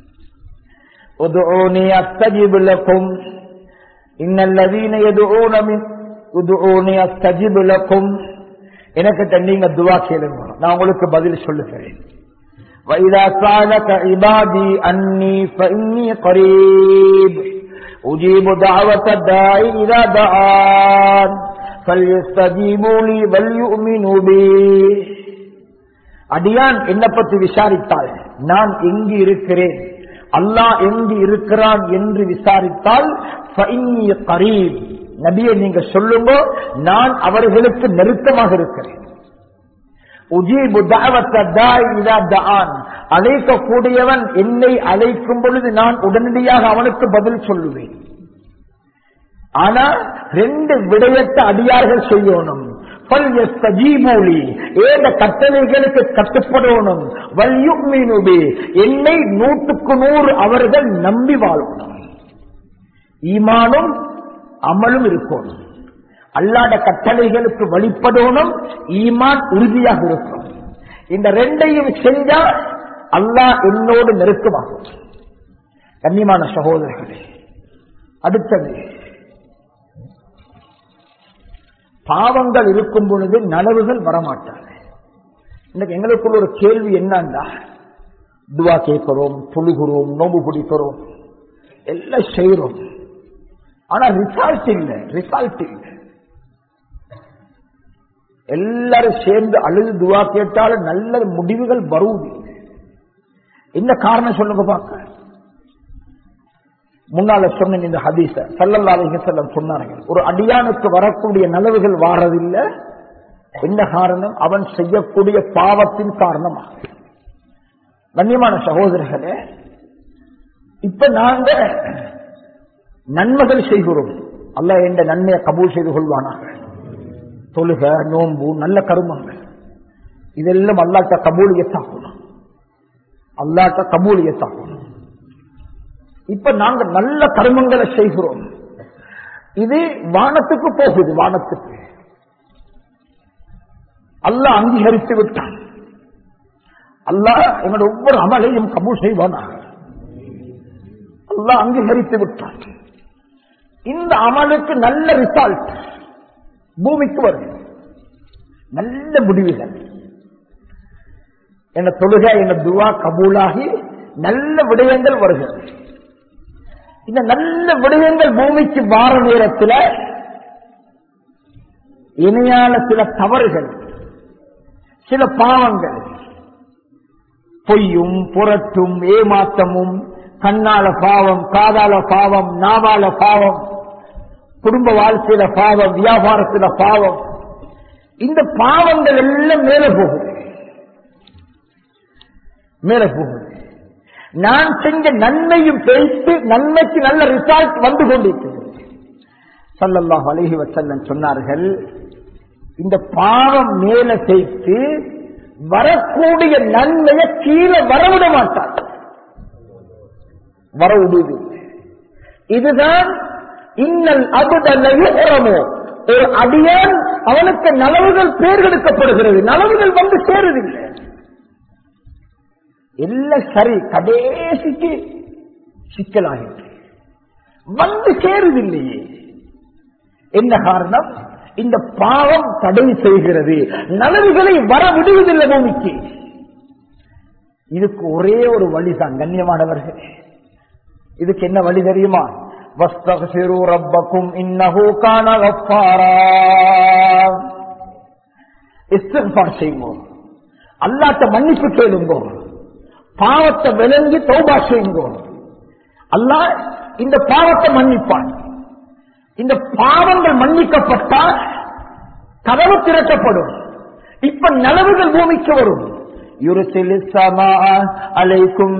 ادعوني استجب لكم ان الذين يدعون من ادعوني استجب لكم எனக்கு நீங்க துவா கேளுங்க நான் உங்களுக்கு பதில் சொல்லுகிறேன் وإذا سألك عبادي أني فإني قريب أجيب دعوة الداعي إذا دعان فليستجيبوا لي وليؤمنوا بي அடியான் என்ன பற்றி விசாரித்தால் நான் எங்கு இருக்கிறேன் அல்லாஹ் எங்கு இருக்கிறான் என்று விசாரித்தால் கரீப் நபியை நீங்க சொல்லுங்க நான் அவர்களுக்கு நெருக்கமாக இருக்கிறேன் அழைக்கக்கூடியவன் என்னை அழைக்கும் பொழுது நான் உடனடியாக அவனுக்கு பதில் சொல்லுவேன் ஆனா ரெண்டு விடயத்தை அடியார்கள் செய்யணும் ஏத கட்டளைகளுக்கு கட்டுப்படணும் என்னை நூற்றுக்கு நூறு அவர்கள் நம்பி வாழணும் ஈமானும் அமலும் இருக்கணும் அல்லாத கட்டளைகளுக்கு வழிபடணும் ஈமான் உறுதியாக இருக்கும் இந்த ரெண்டையும் செஞ்சா அல்லாஹ் என்னோடு நெருக்கமாகும் கண்ணியமான சகோதரர்களே அடுத்தது பாவங்கள் இருக்கும் பொழுது நலவுகள் வரமாட்டாங்க இன்னைக்கு எங்களுக்குள்ள ஒரு கேள்வி என்னன்னா துவா கேட்கிறோம் தொழுகிறோம் நோம்பு பிடிக்கிறோம் எல்லாம் செய்யறோம் ஆனா ரிசல்ட் இல்லை ரிசல்ட் இல்லை எல்லாரும் சேர்ந்து அழுது துவா கேட்டாலும் நல்ல முடிவுகள் வருவது என்ன காரணம் சொல்லுங்க பார்க்க முன்னால சொன்ன இந்த ஹதீச சல்லல்லாஹு செல்லம் சொன்னார்கள் ஒரு அடியானுக்கு வரக்கூடிய நலவுகள் வாரதில்லை என்ன காரணம் அவன் செய்யக்கூடிய பாவத்தின் காரணமாக கண்ணியமான சகோதரர்களே இப்ப நாங்க நன்மைகள் செய்கிறோம் அல்ல என்ற நன்மையை கபூல் செய்து கொள்வானாக தொழுக நோம்பு நல்ல கருமங்கள் இதெல்லாம் அல்லாட்ட கபூலியத்தாகணும் அல்லாட்ட கபூலியத்தாகணும் இப்ப நாங்க நல்ல கர்மங்களை செய்கிறோம் இது வானத்துக்கு போகுது வானத்துக்கு அல்லாஹ் அங்கீகரித்து விட்டான் அல்லாஹ் எங்களோட ஒவ்வொரு அமலையும் கபூல் செய்வானாக அல்லாஹ் அங்கீகரித்து விட்டான் இந்த அமலுக்கு நல்ல ரிசல்ட் பூமிக்கு வருது நல்ல முடிவுகள் என தொழுகை என துவா கபூலாகி நல்ல விடயங்கள் வருகிறது இந்த நல்ல விடயங்கள் பூமிக்கு வார நேரத்தில் இணையான சில தவறுகள் சில பாவங்கள் பொய்யும் புரட்டும் ஏமாற்றமும் கண்ணால பாவம் காதால பாவம் நாவால பாவம் குடும்ப வாழ்க்கையில பாவம் வியாபாரத்தில பாவம் இந்த பாவங்கள் எல்லாம் மேல போகுது மேல போகுது நான் செஞ்ச நன்மையும் பேசி நன்மைக்கு நல்ல ரிசல்ட் வந்து கொண்டிருக்கிறது சல்லல்லாஹ் அலைஹி வசல்லம் சொன்னார்கள் இந்த பாவம் மேல சேர்த்து வரக்கூடிய நன்மையை கீழே வரவிட மாட்டார் வர விடுவது இதுதான் இன்னல் அபுதல்லையுறமோ ஒரு அடியான் அவனுக்கு நலவுகள் பேர் எடுக்கப்படுகிறது நலவுகள் வந்து சேருதில்லை எல்லாம் சரி கடைசிக்கு சிக்கலாகிட்டு வந்து சேருதில்லையே என்ன காரணம் இந்த பாவம் தடை செய்கிறது நலவுகளை வர விடுவதில்லை பூமிக்கு இதுக்கு ஒரே ஒரு வழிதான் கண்ணியமானவர்கள் இதுக்கு என்ன வழி தெரியுமா வஸ்தகசிரு ரப்பக்கும் இன்னஹு கான கஃபாரா இஸ்திக்பார் செய்வோம் அல்லாட்ட மன்னிப்பு கேளுங்கோ பாவத்தை விளங்கி தௌபா செய்யுங்கோ அல்லாஹ் இந்த பாவத்தை மன்னிப்பான் இந்த பாவங்கள் மன்னிக்கப்பட்டால் கதவு திறக்கப்படும் இப்ப நலவுகள் பூமிக்கு வரும் யுருசில் அலைக்கும்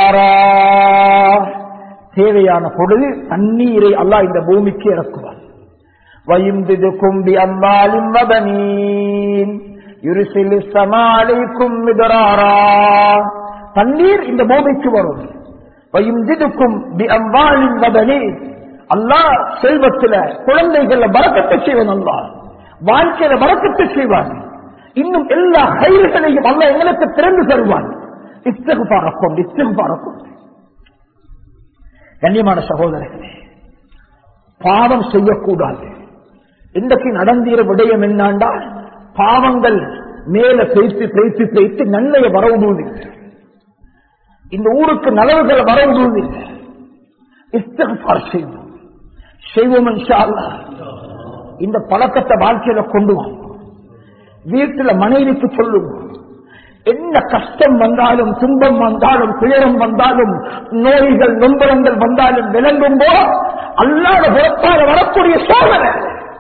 தேவையான பொழுது தண்ணீரை அல்லாஹ் இந்த பூமிக்கு இறக்குவார் ويمددكم بأموال وبنين يرسل السماء عليكم مدرارا தண்ணீர் இந்த பூமிக்கு வரும் வயும்திதுக்கும் بأموال وبنين அல்லாஹ் செல்வத்துல குழந்தைகள பறக்கத்தை செய்வன் அல்லாஹ் வாழ்க்கையில பறக்கத்தை செய்வான் இன்னும் எல்லா கயிறுகளையும் அல்ல எங்களுக்கு திறந்து தருவான் இஸ்தகு பார்க்கும் இஸ்தகு பார்க்கும் கண்ணியமான சகோதரர்களே பாவம் செய்யக்கூடாது இன்றைக்கு நடந்தீர விடயம் என்னாண்டா பாவங்கள் மேல பேய்த்து பேய்த்து பேய்த்து நன்மையை வரவுடுவதில்லை இந்த ஊருக்கு நலவுகளை வரவுடுவதில்லை இஸ்தகுபார் செய்வோம் செய்வோம் இன்ஷா அல்லாஹ். இந்த பழக்கத்தை வாழ்க்கையில கொண்டு வாங்க வீட்டுல மனைவிக்கு சொல்லுவோம் என்ன கஷ்டம் வந்தாலும் துன்பம் வந்தாலும் துயரம் வந்தாலும் நோய்கள் நொம்பரங்கள் வந்தாலும் விளங்கும்போ அல்லாத புறத்தால் வரக்கூடிய சோதனை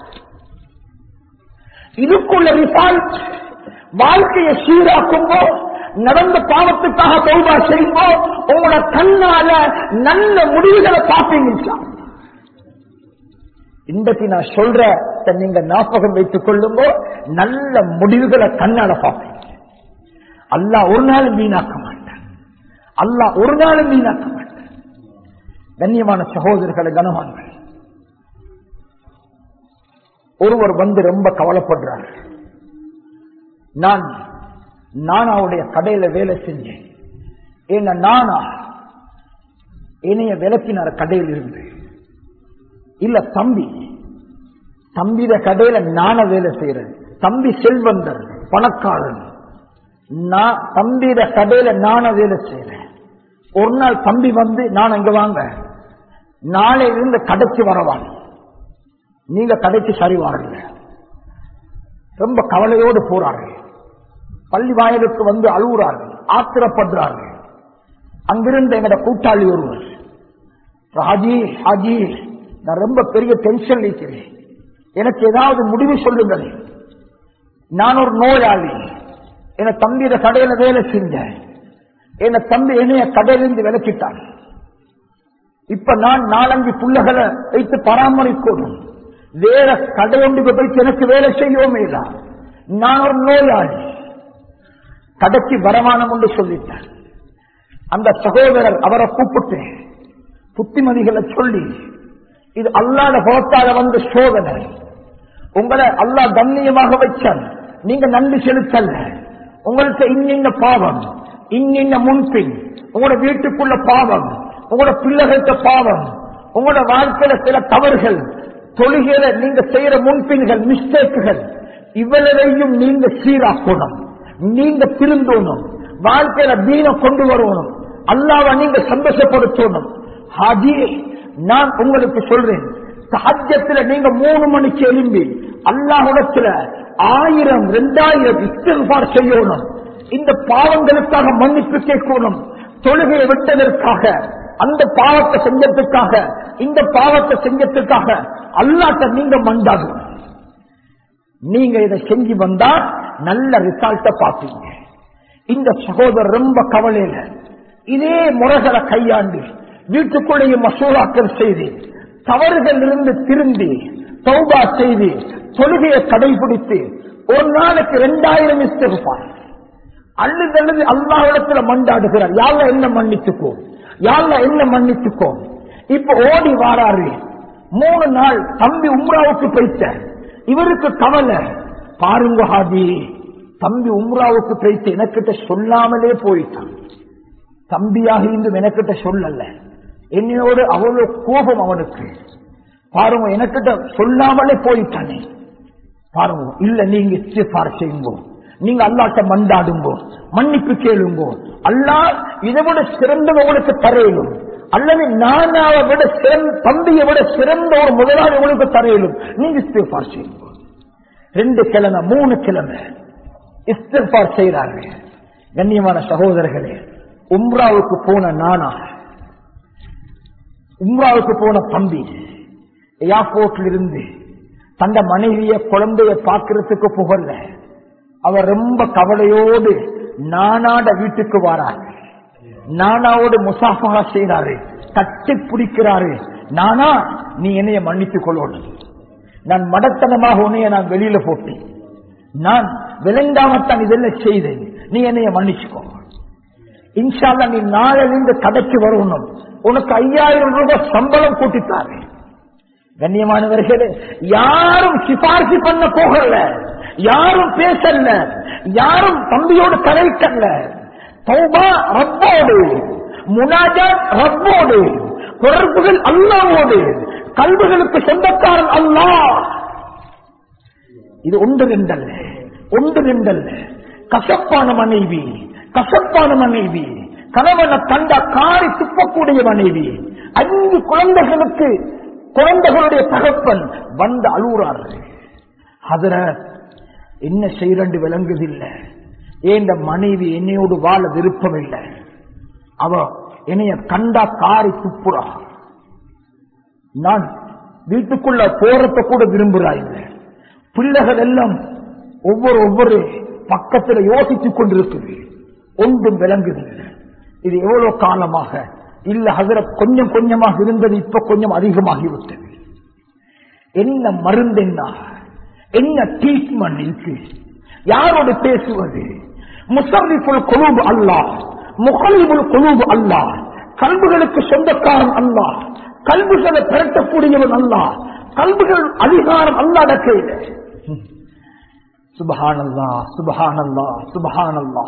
இதுக்குள்ள ரிசால்ட் வாழ்க்கையை சீராக்கும்போ நடந்த பாவத்துக்காக தௌபா செய்யும்போ உங்களோட கண்ணால நல்ல முடிவுகளை பார்ப்பீங்க இன்றைக்கு நான் சொல்ற நீங்க ஞாபகம் வைத்துக் கொள்ளும்போ நல்ல முடிவுகளை கண்ணால பார்ப்பீங்க அல்லாஹ் ஒரு நாளும் வீணாக்க மாட்டான் அல்லாஹ் ஒரு நாளும் வீணாக்க மாட்டான் கண்ணியமான சகோதரர்களை கனவான்கள் ஒருவர் வந்து ரொம்ப கவலைப்படுறார் நான் நானாவுடைய கடையில வேலை செஞ்சேன் ஏன்னா நானா இணைய விளக்கினார் கடையில் இருந்து இல்ல தம்பி தம்பித கடையில நான வேலை செய்யறேன் தம்பி செல்வந்தர் பணக்காரன் நான் தம்பித கடையில நான வேலை செய்யறேன் ஒரு நாள் தம்பி வந்து நான் அங்க வாங்க நாளை இருந்து கடைக்கு வரவான் நீங்க கடைக்கு சரி வாருங்க ரொம்ப கவலையோடு போறார்கள் பள்ளி வாயிலுக்கு வந்து அழுகுறார்கள் ஆத்திரப்படுறார்கள் அங்கிருந்து எங்கட கூட்டாளி ஒருவர் ராஜி ஹாஜி நான் ரொம்ப பெரிய டென்ஷன் இருக்கிறேன் எனக்கு ஏதாவது முடிவு சொல்லுங்கள் நான் ஒரு நோயாளி என தம்பியிட கடையில வேலை செஞ்சேன் என தம்பி என்னைய கடையிலிருந்து விலக்கிட்டான் இப்ப நான் நாலஞ்சு புள்ளைகளை வைத்து பராமரிக்கணும் வேற கடையொன்றுக்கு போய் எனக்கு வேலை செய்யவுமே இல்ல நான் ஒரு நோயாளி கடைக்கு வரமானம் என்று சொல்லிட்டேன் அந்த சகோதரர் அவரை கூப்பிட்டு புத்திமதிகளை சொல்லி இது அல்லாத புறத்தால வந்த சோதனை உங்களை அல்லா கண்ணியமாக வச்சான் நீங்க நன்றி செலுத்தல உங்களுக்கு இன்னின்ன பாவம் இன்னின்ன முன்பின் உங்களோட வீட்டுக்குள்ள பாவம் உங்களோட பிள்ளைகள்கிட்ட பாவம் உங்களோட வாழ்க்கையில சில தவறுகள் தொழுகையில நீங்க செய்யற முன்பின்கள் மிஸ்டேக்குகள் இவ்வளவையும் நீங்க சீராக்கணும் நீங்க திருந்தணும் வாழ்க்கையில தீன கொண்டு வரணும் அல்லாவ நீங்க சந்தோஷப்படுத்தணும் ஹாஜி நான் உங்களுக்கு சொல்றேன் சஹஜத்துல நீங்க மூணு மணிக்கு எழும்பி அல்லாஹுடத்துல ஆயிரம் ரெண்டாயிரம் இஸ்திஃபார் செய்யணும் இந்த பாவங்களுக்காக மன்னிப்பு கேட்கணும் தொழுகையை விட்டதற்காக அந்த பாவத்தை செஞ்சதுக்காக இந்த பாவத்தை செஞ்சதுக்காக அல்லாட்ட நீங்க மண்டாகும் நீங்க இதை செஞ்சு வந்தா நல்ல ரிசல்ட்ட பார்ப்பீங்க இந்த சகோதரர் ரொம்ப கவலையில இதே முறைகளை கையாண்டு வீட்டுக்குள்ளேயே மசோதாக்கள் செய்து தவறுகள் இருந்து திருந்தி தௌபா செய்து தொழுகையை கடைபிடித்து ஒரு நாளைக்கு ரெண்டாயிரம் இஸ்திருப்பார் அல்லது அல்லது அல்லாவிடத்துல மண்டாடுகிறார் யாழ்ல என்ன மன்னிச்சுக்கோ யாழ்ல என்ன மன்னிச்சுக்கோ இப்ப ஓடி வாராரு மூணு நாள் தம்பி உம்ராவுக்கு போயிட்ட இவருக்கு கவலை பாருங்க ஹாஜி தம்பி உம்ராவுக்கு போயிட்டு எனக்கிட்ட சொல்லாமலே போயிட்டான் தம்பியாக இருந்து எனக்கிட்ட சொல்லல என்னையோடு அவ்வளவு கோபம் அவனுக்கு பாருங்க எனக்கிட்ட சொல்லாமலே போயிட்டானே பாருங்க இல்ல நீங்க இஸ்திஃபார் செய்யுங்க நீங்க அல்லாட்ட மண்டாடுங்கோ மன்னிப்பு கேளுங்கோ அல்லா இதை விட சிறந்த உங்களுக்கு தரையிலும் அல்லது நானாவை விட சிறந்த தம்பியை விட சிறந்த ஒரு முதலாளி உங்களுக்கு தரையிலும் நீங்க இஸ்திஃபார் செய்யுங்க ரெண்டு கிழமை மூணு கிழமை இஸ்திஃபார் செய்யறாங்க கண்ணியமான சகோதரர்களே உம்ராவுக்கு போன நானா உம்ராவுக்கு போன தம்பி ஏர்போர்ட்ல இருந்து தந்த மனைவிய குழந்தைய பார்க்கறதுக்கு புகழல அவர் ரொம்ப கவலையோடு நானாட வீட்டுக்கு வாராரு நானாவோடு முசாஃபா செய்யறாரு தட்டி பிடிக்கிறாரு நானா நீ என்னைய மன்னித்துக் கொள்ளணும் நான் மடத்தனமாக உன்னைய நான் வெளியில போட்டேன் நான் விளங்காமத்தான் இதெல்லாம் செய்தேன் நீ என்னைய மன்னிச்சுக்கோ இன்ஷால்லா நீ நாளிலிருந்து கடைக்கு வரணும் உனக்கு ஐயாயிரம் ரூபாய் சம்பளம் கூட்டித்தாரு கண்ணியமானவர்களே யாரும் சிபாரிசு பண்ண போகல யாரும் பேசல யாரும் தம்பியோடு கலைக்கல்ல தௌபா ரப்போடு முனாஜாத் ரப்போடு தொடர்புகள் அல்லாவோடு கல்விகளுக்கு சொந்தக்காரன் அல்லாஹ் இது ஒன்று ரெண்டல்ல ஒன்று ரெண்டல்ல கசப்பான மனைவி கசப்பான மனைவி கணவனை கண்ட காரி துப்பக்கூடிய மனைவி அஞ்சு குழந்தைகளுக்கு குழந்தைகளுடைய தகப்பன் வந்து அழுகுறார்கள் அதுல என்ன செய்யறண்டு விளங்குதில்லை ஏன் இந்த மனைவி என்னையோடு வாழ விருப்பம் இல்லை அவ என்னைய கண்டா காரி துப்புறா நான் வீட்டுக்குள்ள போறத கூட விரும்புறாங்க பிள்ளைகள் எல்லாம் ஒவ்வொரு ஒவ்வொரு பக்கத்துல யோசித்துக் கொண்டிருக்குது ஒன்றும் விளங்குதில்லை இது எவ்வளவு காலமாக இல்ல அதுல கொஞ்சம் கொஞ்சமாக இருந்தது இப்ப கொஞ்சம் அதிகமாகிவிட்டது என்ன மருந்து என்ன என்ன ட்ரீட்மெண்ட் இருக்கு யாரோடு பேசுவது முசர்ரிஃபுல் குலூப் அல்லாஹ் முகலிபுல் குலூப் அல்லாஹ் கல்புகளுக்கு சொந்தக்காரன் அல்லாஹ் கல்புகளை திரட்டக்கூடியவன் அல்லாஹ் கல்புகள் அதிகாரம் அல்லாத கையில சுபஹானல்லா சுபஹானல்லா சுபஹானல்லா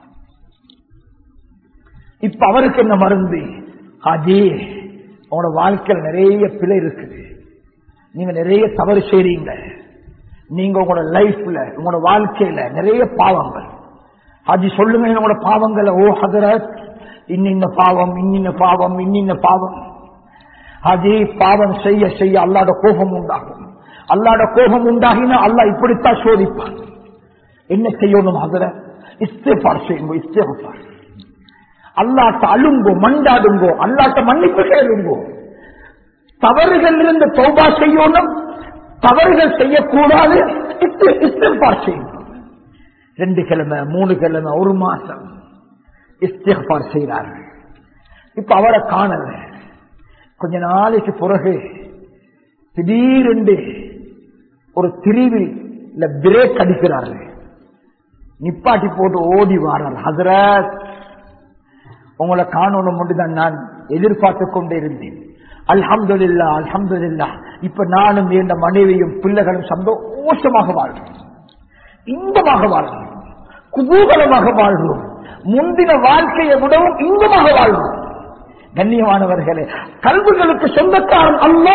இப்ப அவருக்கு என்ன மருந்து ஹாஜி உங்களோட வாழ்க்கையில் நிறைய பிழை இருக்குது நீங்க நிறைய தவறு செய்றீங்க நீங்க உங்களோட லைஃப்ல உங்களோட வாழ்க்கையில நிறைய பாவங்கள் ஹாஜி சொல்லுங்க உங்களோட பாவங்களை ஓ ஹதரத் இன்னின்ன பாவம் இன்னின்ன பாவம் இன்னின்ன பாவம் ஹாஜி பாவம் செய்ய செய்ய அல்லாட கோபம் உண்டாகும் அல்லாட கோபம் உண்டாகினா அல்லாஹ் இப்படித்தான் சோதிப்பான் என்ன செய்யணும் ஹதர இஸ்தேபார் செய்யுங்க இஸ்தேபார் அல்லாட்ட அழுங்கோ மண்டாடுங்கோ அல்லாட்ட மன்னிப்பு கேளுங்கோ தவறுகள் இருந்து தௌபா செய்யணும் தவறுகள் செய்யக்கூடாது இஸ்திஃபார் செய்யணும் ரெண்டு கிழமை மூணு கிழமை ஒரு மாசம் இஸ்திஃபார் செய்கிறார்கள் இப்ப அவரை காணல கொஞ்ச நாளைக்கு பிறகு திடீரென்று ஒரு திரிவில் இல்ல பிரேக் அடிக்கிறார்கள் நிப்பாட்டி போட்டு ஓடி வாரார் ஹசரத் உங்களை காணணும் மட்டும்தான் நான் எதிர்பார்த்து கொண்டே இருந்தேன் அல்ஹம்துல்லா அல்ஹம்துல்லா இப்ப நானும் என் மனைவியும் பிள்ளைகளும் சந்தோஷமாக வாழ்றோம் இன்பமாக வாழ்றோம் குதூகலமாக வாழ்றோம் முந்தின வாழ்க்கையை விடவும் இன்பமாக வாழ்றோம் கண்ணியமானவர்களே கல்விகளுக்கு சொந்தக்காரன் அல்லா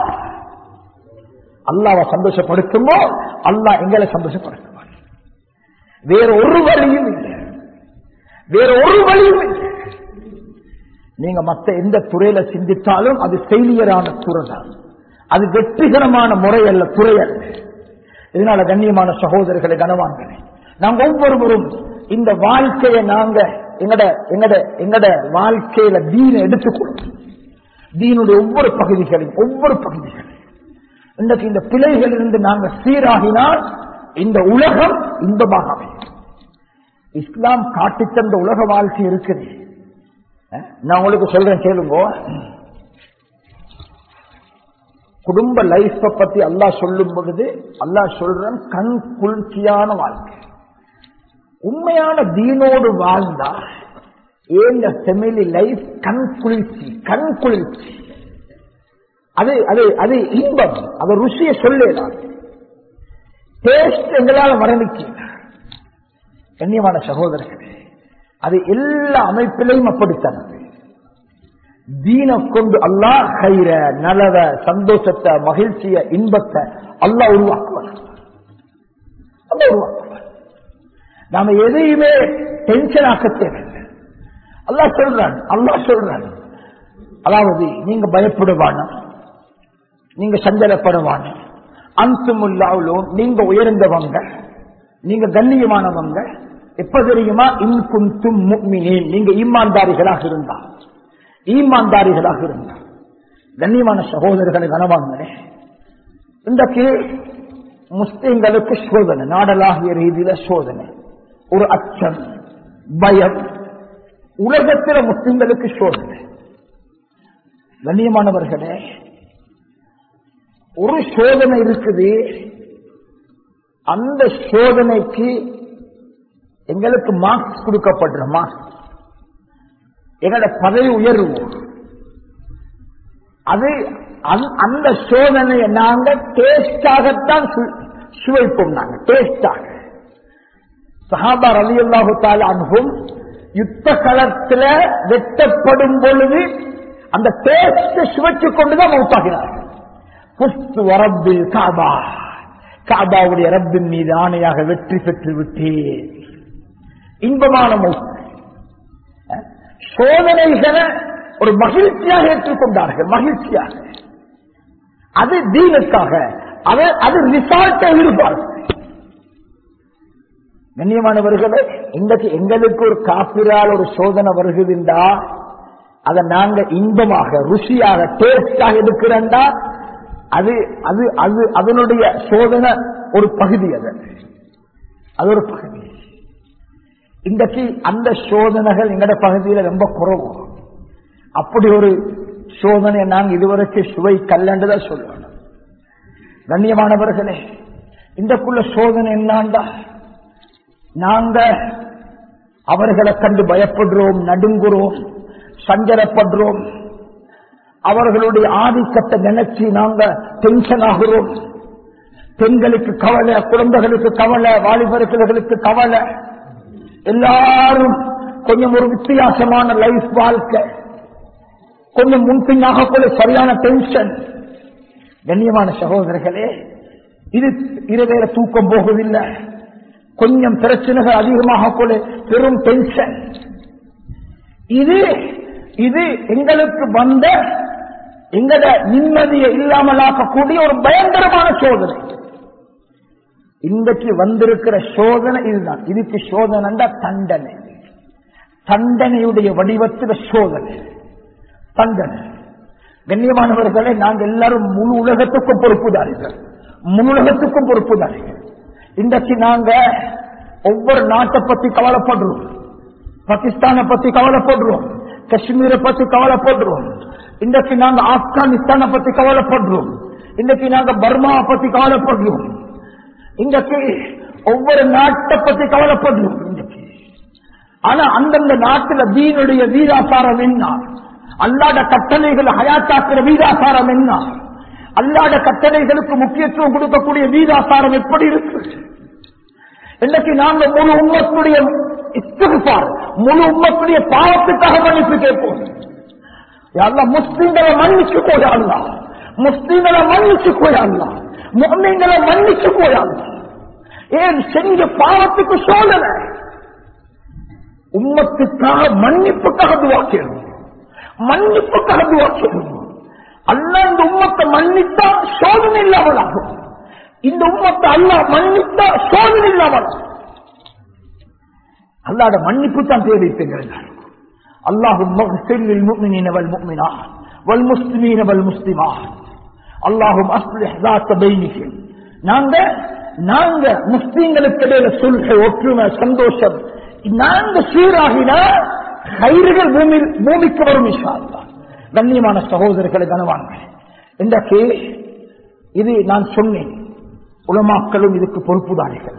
அல்லாவை சந்தோஷப்படுத்துமோ அல்லா எங்களை சந்தோஷப்படுத்துவார் வேற ஒரு வழியும் இல்லை வேற ஒரு வழியும் இல்லை நீங்க மத்த எந்த துறையில சிந்தித்தாலும் அது ஃபெயிலியரான துறை தான் அது வெற்றிகரமான முறை அல்ல துறை அல்ல இதனால கண்ணியமான சகோதரர்களை கனவான்களே நாங்க ஒவ்வொருவரும் இந்த வாழ்க்கையை நாங்க எங்கட எங்கட எங்கட வாழ்க்கையில தீனை எடுத்துக்கொள்ளும் தீனுடைய ஒவ்வொரு பகுதிகளையும் ஒவ்வொரு பகுதிகளையும் இன்றைக்கு இந்த பிழைகள் இருந்து நாங்க சீராகினால் இந்த உலகம் இன்பமாக அமையும் இஸ்லாம் காட்டித்தந்த உலக வாழ்க்கை இருக்குது நான் உங்களுக்கு சொல்றேன் கேளுங்க குடும்ப லைஃப பத்தி அல்லாஹ் சொல்லும் பொழுது அல்லாஹ் சொல்றேன் கண் குளிர்ச்சியான வாழ்க்கை உண்மையான தீனோடு வாழ்ந்தா ஏந்த ஃபெமிலி லைஃப் கண் குளிர்ச்சி கண் குளிர்ச்சி அது அது அது இன்பம் அது ருசியை சொல்லலாம் டேஸ்ட் எங்களால் மரணிக்க கண்ணியமான சகோதரர்களே அது எல்லா அமைப்பிலையும் அப்படித்தானது தீன கொண்டு அல்லாஹ் கயிற நலவ சந்தோஷத்தை மகிழ்ச்சிய இன்பத்தை அல்லாஹ் உருவாக்குவார் அல்லாஹ் உருவாக்குவார் நாம எதையுமே டென்ஷன் ஆக்க தேவையில்லை அல்லாஹ் சொல்றான் அல்லாஹ் சொல்றான் அதாவது நீங்க பயப்படுவான நீங்க சஞ்சலப்படுவான அன்சுமுல்லாவிலும் நீங்க உயர்ந்தவங்க நீங்க கண்ணியமானவங்க எப்ப தெரியுமா இன்குந்தும் முக்மினேன் நீங்க ஈமான்தாரிகளாக இருந்தா ஈமான்தாரிகளாக இருந்தா கண்ணியமான சகோதரர்களை கனவாங்களே இன்றைக்கு முஸ்லிம்களுக்கு சோதனை நாடலாகிய ரீதியில சோதனை ஒரு அச்சம் பயம் உலகத்தில் முஸ்லிம்களுக்கு சோதனை கண்ணியமானவர்களே ஒரு சோதனை இருக்குது அந்த சோதனைக்கு எங்களுக்கு மார்க்ஸ் கொடுக்கப்படுற மார்க்ஸ் எங்களோட பதவி உயர்வு அது அந்த- அந்த சோதனையை நாங்க டேஸ்டாகத்தான் சு- சுவைப்போம் நாங்க டேஸ்டாக சஹாபா ரலி அல்லாஹு அனுகும் யுத்த களத்துல வெட்டப்படும் பொழுது அந்த டேஸ்ட் சுவைச்சு கொண்டுதான் மௌத்தாகிறார்கள் புஸ்து வரப்பில் காபா காபாவுடைய ரப்பின் மீது ஆணையாக வெற்றி பெற்று விட்டேன் இன்பமான மௌத்து அஹ், சோதனைகளை ஒரு மகிழ்ச்சியாக ஏற்றுக்கொண்டார்கள் மகிழ்ச்சியாக அது தீனுக்காக அது அது ரிசால்ட்டை எதிர்பார்ப்பு கண்ணியமானவர்களே இன்றைக்கு எங்களுக்கு ஒரு காப்பிரால் ஒரு சோதனை வருகுதுண்டா அதை நாங்க இன்பமாக ருசியாக டேஸ்டாக எடுக்கிறண்டா அது அது அது அதனுடைய சோதனை ஒரு பகுதி அது அது ஒரு பகுதி இன்றைக்கு அந்த சோதனைகள் எங்கட பகுதியில் ரொம்ப குறவு அப்படி ஒரு சோதனை நாங்க இதுவரைக்கும் சுவை கல்லண்டுதான் சொல்லணும் கண்ணியமானவர்களே இந்தக்குள்ள சோதனை என்னாண்டா நாங்க அவர்களை கண்டு பயப்படுறோம் நடுங்குறோம் சஞ்சலப்படுறோம் அவர்களுடைய ஆதிக்கத்தை நினைச்சு நாங்க டென்ஷன் ஆகிறோம் பெண்களுக்கு கவலை குழந்தைகளுக்கு கவலை வாலிபர்களுக்கு கவலை எல்லாரும் கொஞ்சம் ஒரு வித்தியாசமான லைஃப் வாழ்க்கை கொஞ்சம் முன்பின்னாக கூட சரியான டென்ஷன் கண்ணியமான சகோதரர்களே இது இரவேற தூக்கம் போகவில்லை கொஞ்சம் பிரச்சனைகள் அதிகமாக கூட பெரும் டென்ஷன் இது இது எங்களுக்கு வந்த எங்கட நிம்மதியை இல்லாமலாக்கக்கூடிய ஒரு பயங்கரமான சோதனை இன்றைக்கு வந்திருக்கிற சோதனை இதுதான் இதுக்கு சோதனை தண்டனை தண்டனையுடைய வடிவத்தில் சோதனை தண்டனை கண்ணியமானவர்களே நாங்கள் எல்லாரும் முழு உலகத்துக்கும் பொறுப்புதாரிகள் முழு உலகத்துக்கும் பொறுப்புதாரிகள் இன்றைக்கு நாங்க ஒவ்வொரு நாட்டை பத்தி கவலைப்படுறோம் பாகிஸ்தானை பத்தி கவலைப்படுறோம் காஷ்மீரை பத்தி கவலைப்படுறோம் இன்றைக்கு நாங்க ஆப்கானிஸ்தானை பத்தி கவலைப்படுறோம் இன்றைக்கு நாங்க பர்மாவை பத்தி கவலைப்படுறோம் இன்றைக்கு ஒவ்வொரு நாட்டை பத்தி கவலைப்படுறோம் இன்றைக்கு ஆனா அந்தந்த நாட்டுல தீனுடைய வீராசாரம் என்ன அல்லாட கட்டளைகள் ஹயாத்தாக்குற வீராசாரம் என்ன அல்லாட கட்டளைகளுக்கு முக்கியத்துவம் கொடுக்கக்கூடிய வீராசாரம் எப்படி இருக்கு இன்னைக்கு நாங்க முழு உம்மத்துடைய இஸ்திஃபார் முழு உம்மத்துடைய பாவத்துக்காக மன்னிப்பு கேட்போம் எல்லாம் முஸ்லீம்களை மன்னிச்சு போயாங்களா முஸ்லீம்களை மன்னிச்சு போயாங்களா முஸ்லீம்களை மன்னிச்சு போயாங்களா ஏன் செஞ்ச பாவத்துக்கு சோதனை உம்மத்துக்காக மன்னிப்புக்காக துவாக்கணும் மன்னிப்புக்காக துவாக்கணும் அல்ல இந்த உம்மத்தை மன்னித்தா சோதனை இல்லாமல் ஆகும் இந்த உம்மத்தை அல்ல மன்னித்தா சோதனை இல்லாமல் ஆகும். அல்லாட மன்னிப்பு தான் தேடித்துங்கிறது அல்லாஹும் المؤمنين والمؤمنات والمسلمين والمسلمات اللهم اصلح ذات بينهم நாங்க நாங்க முஸ்லீம்களுக்கு இடையில சொல்ற ஒற்றுமை சந்தோஷம் நாங்க சீராகினா கயிறுகள் பூமி பூமிக்கு வரும் இன்ஷா அல்லாஹ். கண்ணியமான சகோதரர்களை கனவாங்க இன்றைக்கு இது நான் சொன்னேன் உலமாக்களும் இதுக்கு பொறுப்புதாரிகள்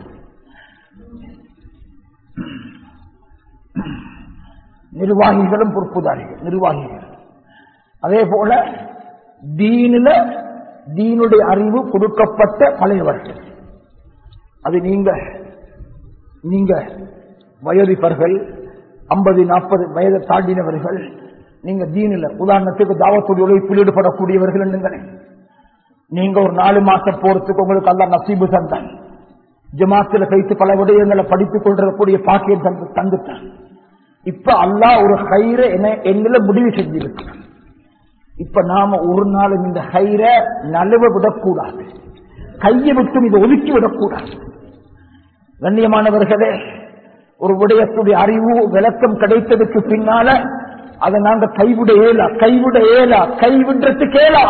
நிர்வாகிகளும் பொறுப்புதாரிகள் நிர்வாகிகள் அதே போல தீனில தீனுடைய அறிவு கொடுக்கப்பட்ட பழையவர்கள் அது நீங்க நீங்க வயோதிபர்கள் ஐம்பது நாற்பது வயதை தாண்டினவர்கள் நீங்க தீனில் உதாரணத்துக்கு தாவத்துடைய உழைப்பில் ஈடுபடக்கூடியவர்கள் என்னங்களே நீங்க ஒரு நாலு மாசம் போறதுக்கு உங்களுக்கு அல்ல நசீபு தந்தான் ஜமாத்துல கைத்து பல விடயங்களை படித்துக் கொண்டிருக்கக்கூடிய பாக்கியம் தந்து தந்துட்டான் இப்ப அல்லாஹ் ஒரு கயிற எங்களை முடிவு செஞ்சிருக்கிறான் இப்ப நாம ஒரு நாளும் இந்த கயிற நழுவ விடக்கூடாது கையை விட்டும் இதை ஒதுக்கி விடக்கூடாது கண்ணியமானவர்களே ஒரு விடயத்துடைய அறிவு விளக்கம் கிடைத்ததுக்கு பின்னால அதை நாங்க கைவிட இயலா கைவிட இயலா கைவிடுறதுக்கு ஏலா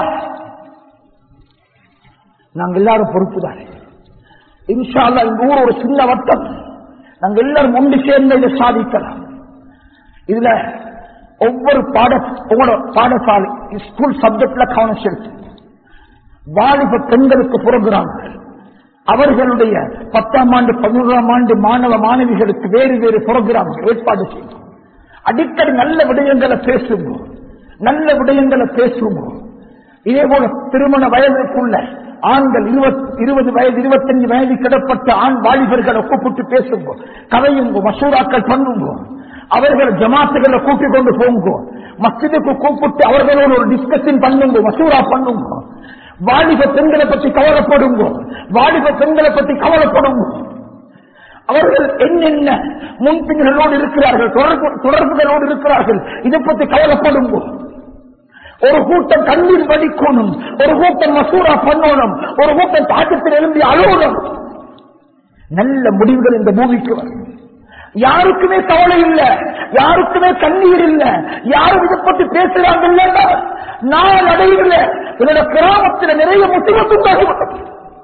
நாங்க எல்லாரும் பொறுப்புதான் இன்ஷால்லா இந்த ஊர் ஒரு சின்ன வட்டம் நாங்க எல்லாரும் ஒன்று சேர்ந்து இதை சாதிக்கலாம் இதுல ஒவ்வொரு பாட உங்களோட பாடசாலை ஸ்கூல் சப்ஜெக்ட்ல கவனம் செலுத்து வாலிப பெண்களுக்கு புறங்குறாங்க அவர்களுடைய பத்தாம் ஆண்டு பதினோராம் ஆண்டு மாணவ மாணவிகளுக்கு வேறு வேறு புரோகிராம் ஏற்பாடு செய்யும் அடிக்கடி நல்ல விடயங்களை பேசுவோம் நல்ல விடயங்களை பேசுவோம் இதே போல திருமண வயதுக்குள்ள ஆண்கள் இருபது வயது இருபத்தஞ்சு வயது கிடப்பட்ட ஆண் வாலிபர்களை கூப்பிட்டு பேசுவோம் கதையுங்க மசூராக்கள் பண்ணுங்க அவர்கள் ஜமாத்துகளை கூட்டிக் கொண்டு போங்க மஸ்ஜிதுக்கு கூப்பிட்டு அவர்களோடு ஒரு டிஸ்கஷன் பண்ணுங்க மசூரா பண்ணுங்க வாலிப பெண்களை பற்றி கவலைப்படுங்க வாலிப பெண்களை பற்றி கவலைப்படுங்க அவர்கள் என்னென்ன முன்பின்களோடு இருக்கிறார்கள் தொடர்பு தொடர்புகளோடு இருக்கிறார்கள் இதை பற்றி கவலைப்படுங்க ஒரு கூட்டம் கண்ணீர் வடிக்கணும் ஒரு கூட்டம் மசூரா பண்ணணும் ஒரு கூட்டம் தாக்கத்தில் எழுந்தி அழுவணும் நல்ல முடிவுகள் இந்த பூமிக்கு வரும் யாருக்குமே கவலை இல்ல யாருக்குமே கண்ணீர் இல்ல யாரும் இதை பத்தி பேசுறாங்க இல்லைன்னா நான் அடையில என்னோட கிராமத்தில் நிறைய முஸ்லிம்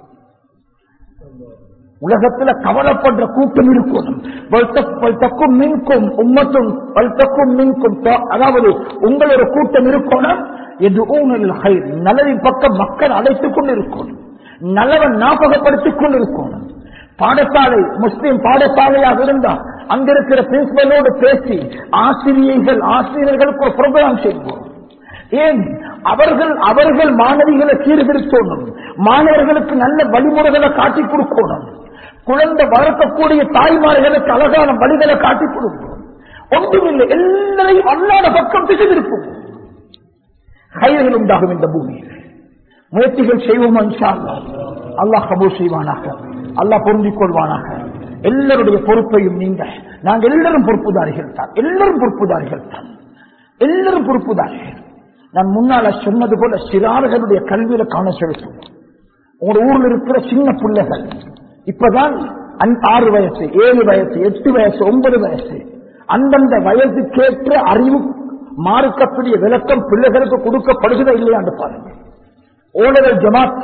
உலகத்துல கவலைப்படுற கூட்டம் இருக்கணும் தக்கும் மின்கும் உம்மத்தும் தக்கும் மின்கும் அதாவது உங்களோட கூட்டம் இருக்கணும் எது நலவின் பக்கம் மக்கள் அழைத்துக் கொண்டு இருக்கணும் நலவன் ஞாபகப்படுத்திக் கொண்டு இருக்கணும் பாடசாலை முஸ்லிம் பாடசாலையாக இருந்தா அங்க இருக்கிற பிரின்சிபலோடு பேசி ஆசிரியர்கள் ஆசிரியர்களுக்கு ஒரு ப்ரோக்ராம் செய்வோம் ஏன் அவர்கள் அவர்கள் மாணவிகளை சீர்திருத்தணும் மாணவர்களுக்கு நல்ல வழிமுறைகளை காட்டிக் கொடுக்கணும் குழந்தை வளர்க்கக்கூடிய தாய்மார்களுக்கு அழகான வழிகளை காட்டிக் கொடுக்கணும் ஒன்றுமில்லை எல்லாரையும் அல்லாத பக்கம் திசைத்திருக்கும் கைகள் உண்டாகும் இந்த பூமியில் முயற்சிகள் செய்வோம் அல்லாஹ் கபூர் செய்வானாக அல்லாஹ் பொருந்திக் கொள்வானாக எல்லாருடைய பொறுப்பையும் நீங்க நாங்க எல்லாரும் பொறுப்புதாரிகள் தான் எல்லாரும் பொறுப்புதாரிகள் தான் எல்லாரும் பொறுப்புதாரிகள் நான் முன்னால சொன்னது போல சிறார்களுடைய கல்வியில காண செலுத்தும் உங்க ஊர்ல இருக்கிற சின்ன பிள்ளைகள் இப்பதான் ஆறு வயசு ஏழு வயசு எட்டு வயசு ஒன்பது வயசு அந்தந்த வயசுக்கேற்ற அறிவு மாறுக்கக்கூடிய விளக்கம் பிள்ளைகளுக்கு கொடுக்கப்படுகிறதா இல்லையாண்டு பாருங்க ஓலவல் ஜமாத்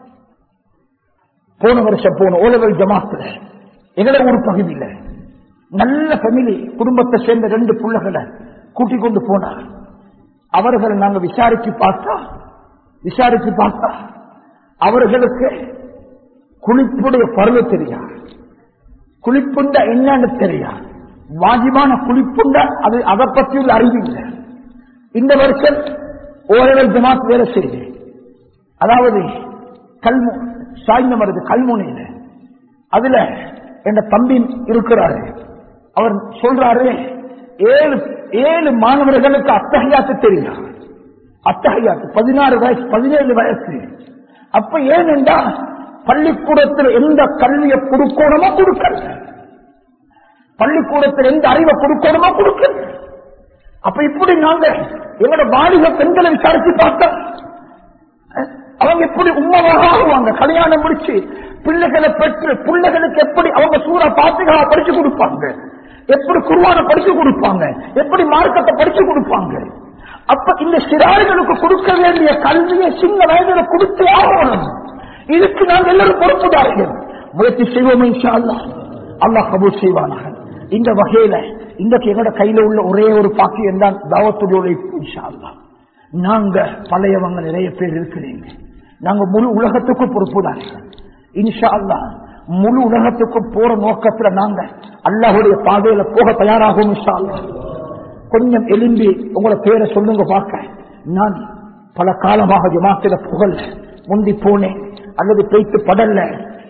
போன வருஷம் போன ஓலவல் ஜமாத்துல எங்களை ஒரு பகுதியில் நல்ல ஃபேமிலி குடும்பத்தை சேர்ந்த ரெண்டு பிள்ளைகளை கூட்டிக் கொண்டு போனார் அவர்களை நாங்க விசாரிச்சு பார்த்தா விசாரிச்சு பார்த்தா அவர்களுக்கு குளிப்புடைய பருவ தெரியா குளிப்புண்ட என்னன்னு தெரியா வாஜிமான குளிப்புண்ட அது அதை பற்றி உள்ள அறிவு இல்லை இந்த வருஷம் ஓரளவு ஜமாத் வேலை செய்யுது அதாவது கல்மு சாய்ந்த வருது கல்முனையில அதுல என் தம்பி இருக்கிறாரு அவர் சொல்றாரு ஏழு ஏழு மாணவர்களுக்கு அத்தகையாத்து தெரியும் அத்தகையாத்து பதினாறு வயசு பதினேழு வயசு அப்ப ஏனென்றா பள்ளிக்கூடத்தில் எந்த கல்வியை கொடுக்கணுமோ கொடுக்கல பள்ளிக்கூடத்தில் எந்த அறிவை கொடுக்கணுமோ கொடுக்கல அப்ப இப்படி நாங்க எங்களோட வாலிப பெண்களை விசாரிச்சு பார்த்தோம் அவங்க எப்படி உண்மையாக ஆகுவாங்க கல்யாணம் முடிச்சு பிள்ளைகளை பெற்று பிள்ளைகளுக்கு எப்படி அவங்க சூறா பாத்துகளா படிச்சு கொடுப்பாங்க எப்படி குருவான படிச்சு கொடுப்பாங்க எப்படி மார்க்கத்தை படிச்சு கொடுப்பாங்க அப்ப இந்த சிறார்களுக்கு கொடுக்க வேண்டிய கல்வியை சின்ன வயதுல கொடுத்து ஆகணும் இதுக்கு நாங்கள் எல்லாரும் பொறுப்புதார்கள் முயற்சி செய்வோம் இன்ஷா அல்லாஹ் அல்லாஹ் கபூர் செய்வானாக இந்த வகையில இன்றைக்கு எங்களோட கையில உள்ள ஒரே ஒரு பாக்கியம் தான் தாவத்துடைய உழைப்பு இன்ஷா அல்லாஹ் நாங்க பழையவங்க நிறைய பேர் இருக்கிறீங்க நாங்க முழு உலகத்துக்கும் பொறுப்புதார்கள் இன்ஷா அல்லாஹ் முழு உலகத்துக்கும் போற நோக்கத்துல நாங்க அல்லாஹுடைய பாதையில போக தயாராகும் இன்ஷா அல்லாஹ் கொஞ்சம் எலும்பி உங்களோட பேரை சொல்லுங்க பார்க்க நான் பல காலமாக ஜமாத்தில புகழ் முந்தி போனேன் அல்லது பேய்த்து படல்ல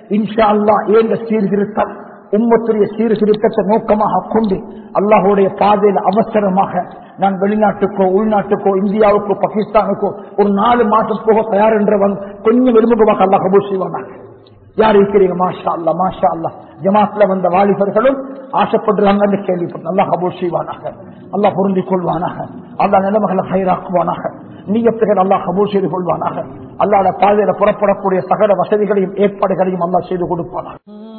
இன்ஷா அல்லாஹ் ஏந்த சீர்திருத்தம் உம்மத்துடைய சீர்திருத்தத்தை நோக்கமாக கொண்டு அல்லாஹுடைய பாதையில் அவசரமாக நான் வெளிநாட்டுக்கோ உள்நாட்டுக்கோ இந்தியாவுக்கோ பாகிஸ்தானுக்கோ ஒரு நாலு மாசம் போக தயார் என்றவன் கொஞ்சம் எலும்புகமாக அல்லாஹ் கபூர் செய்வானாங்க யார் இருக்கிறீங்க மாஷா அல்லா மாஷா அல்லா ஜமாத்ல வந்த வாலிபர்களும் ஆசைப்படுறாங்கன்னு கேள்விப்பட்ட அல்லாஹ் கபூர் செய்வானாக அல்லாஹ் பொருந்திக் கொள்வானாக அல்லாஹ் நிலைமைகளை ஹைராக்குவானாக நீயத்துகள் அல்லாஹ் கபூர் செய்து கொள்வானாக அல்லாத பாதையில புறப்படக்கூடிய சகல வசதிகளையும் ஏற்பாடுகளையும் அல்லாஹ் செய்து கொடுப்பானாக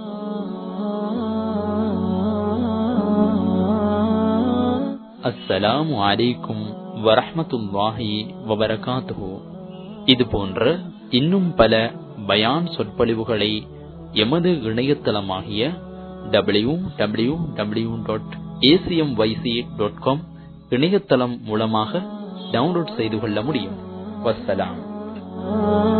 அஸ்ஸலாமு அலைக்கும் வரஹ்மத்துல்லாஹி வபரகாத்துஹு இது போன்ற இன்னும் பல பயான் சொற்பொழிவுகளை எமது இணையதளமாகிய W W W dot ACM YC dot com இணையதளம் மூலமாக டவுன்லோட் செய்து கொள்ள முடியும் வஸ்ஸலாம்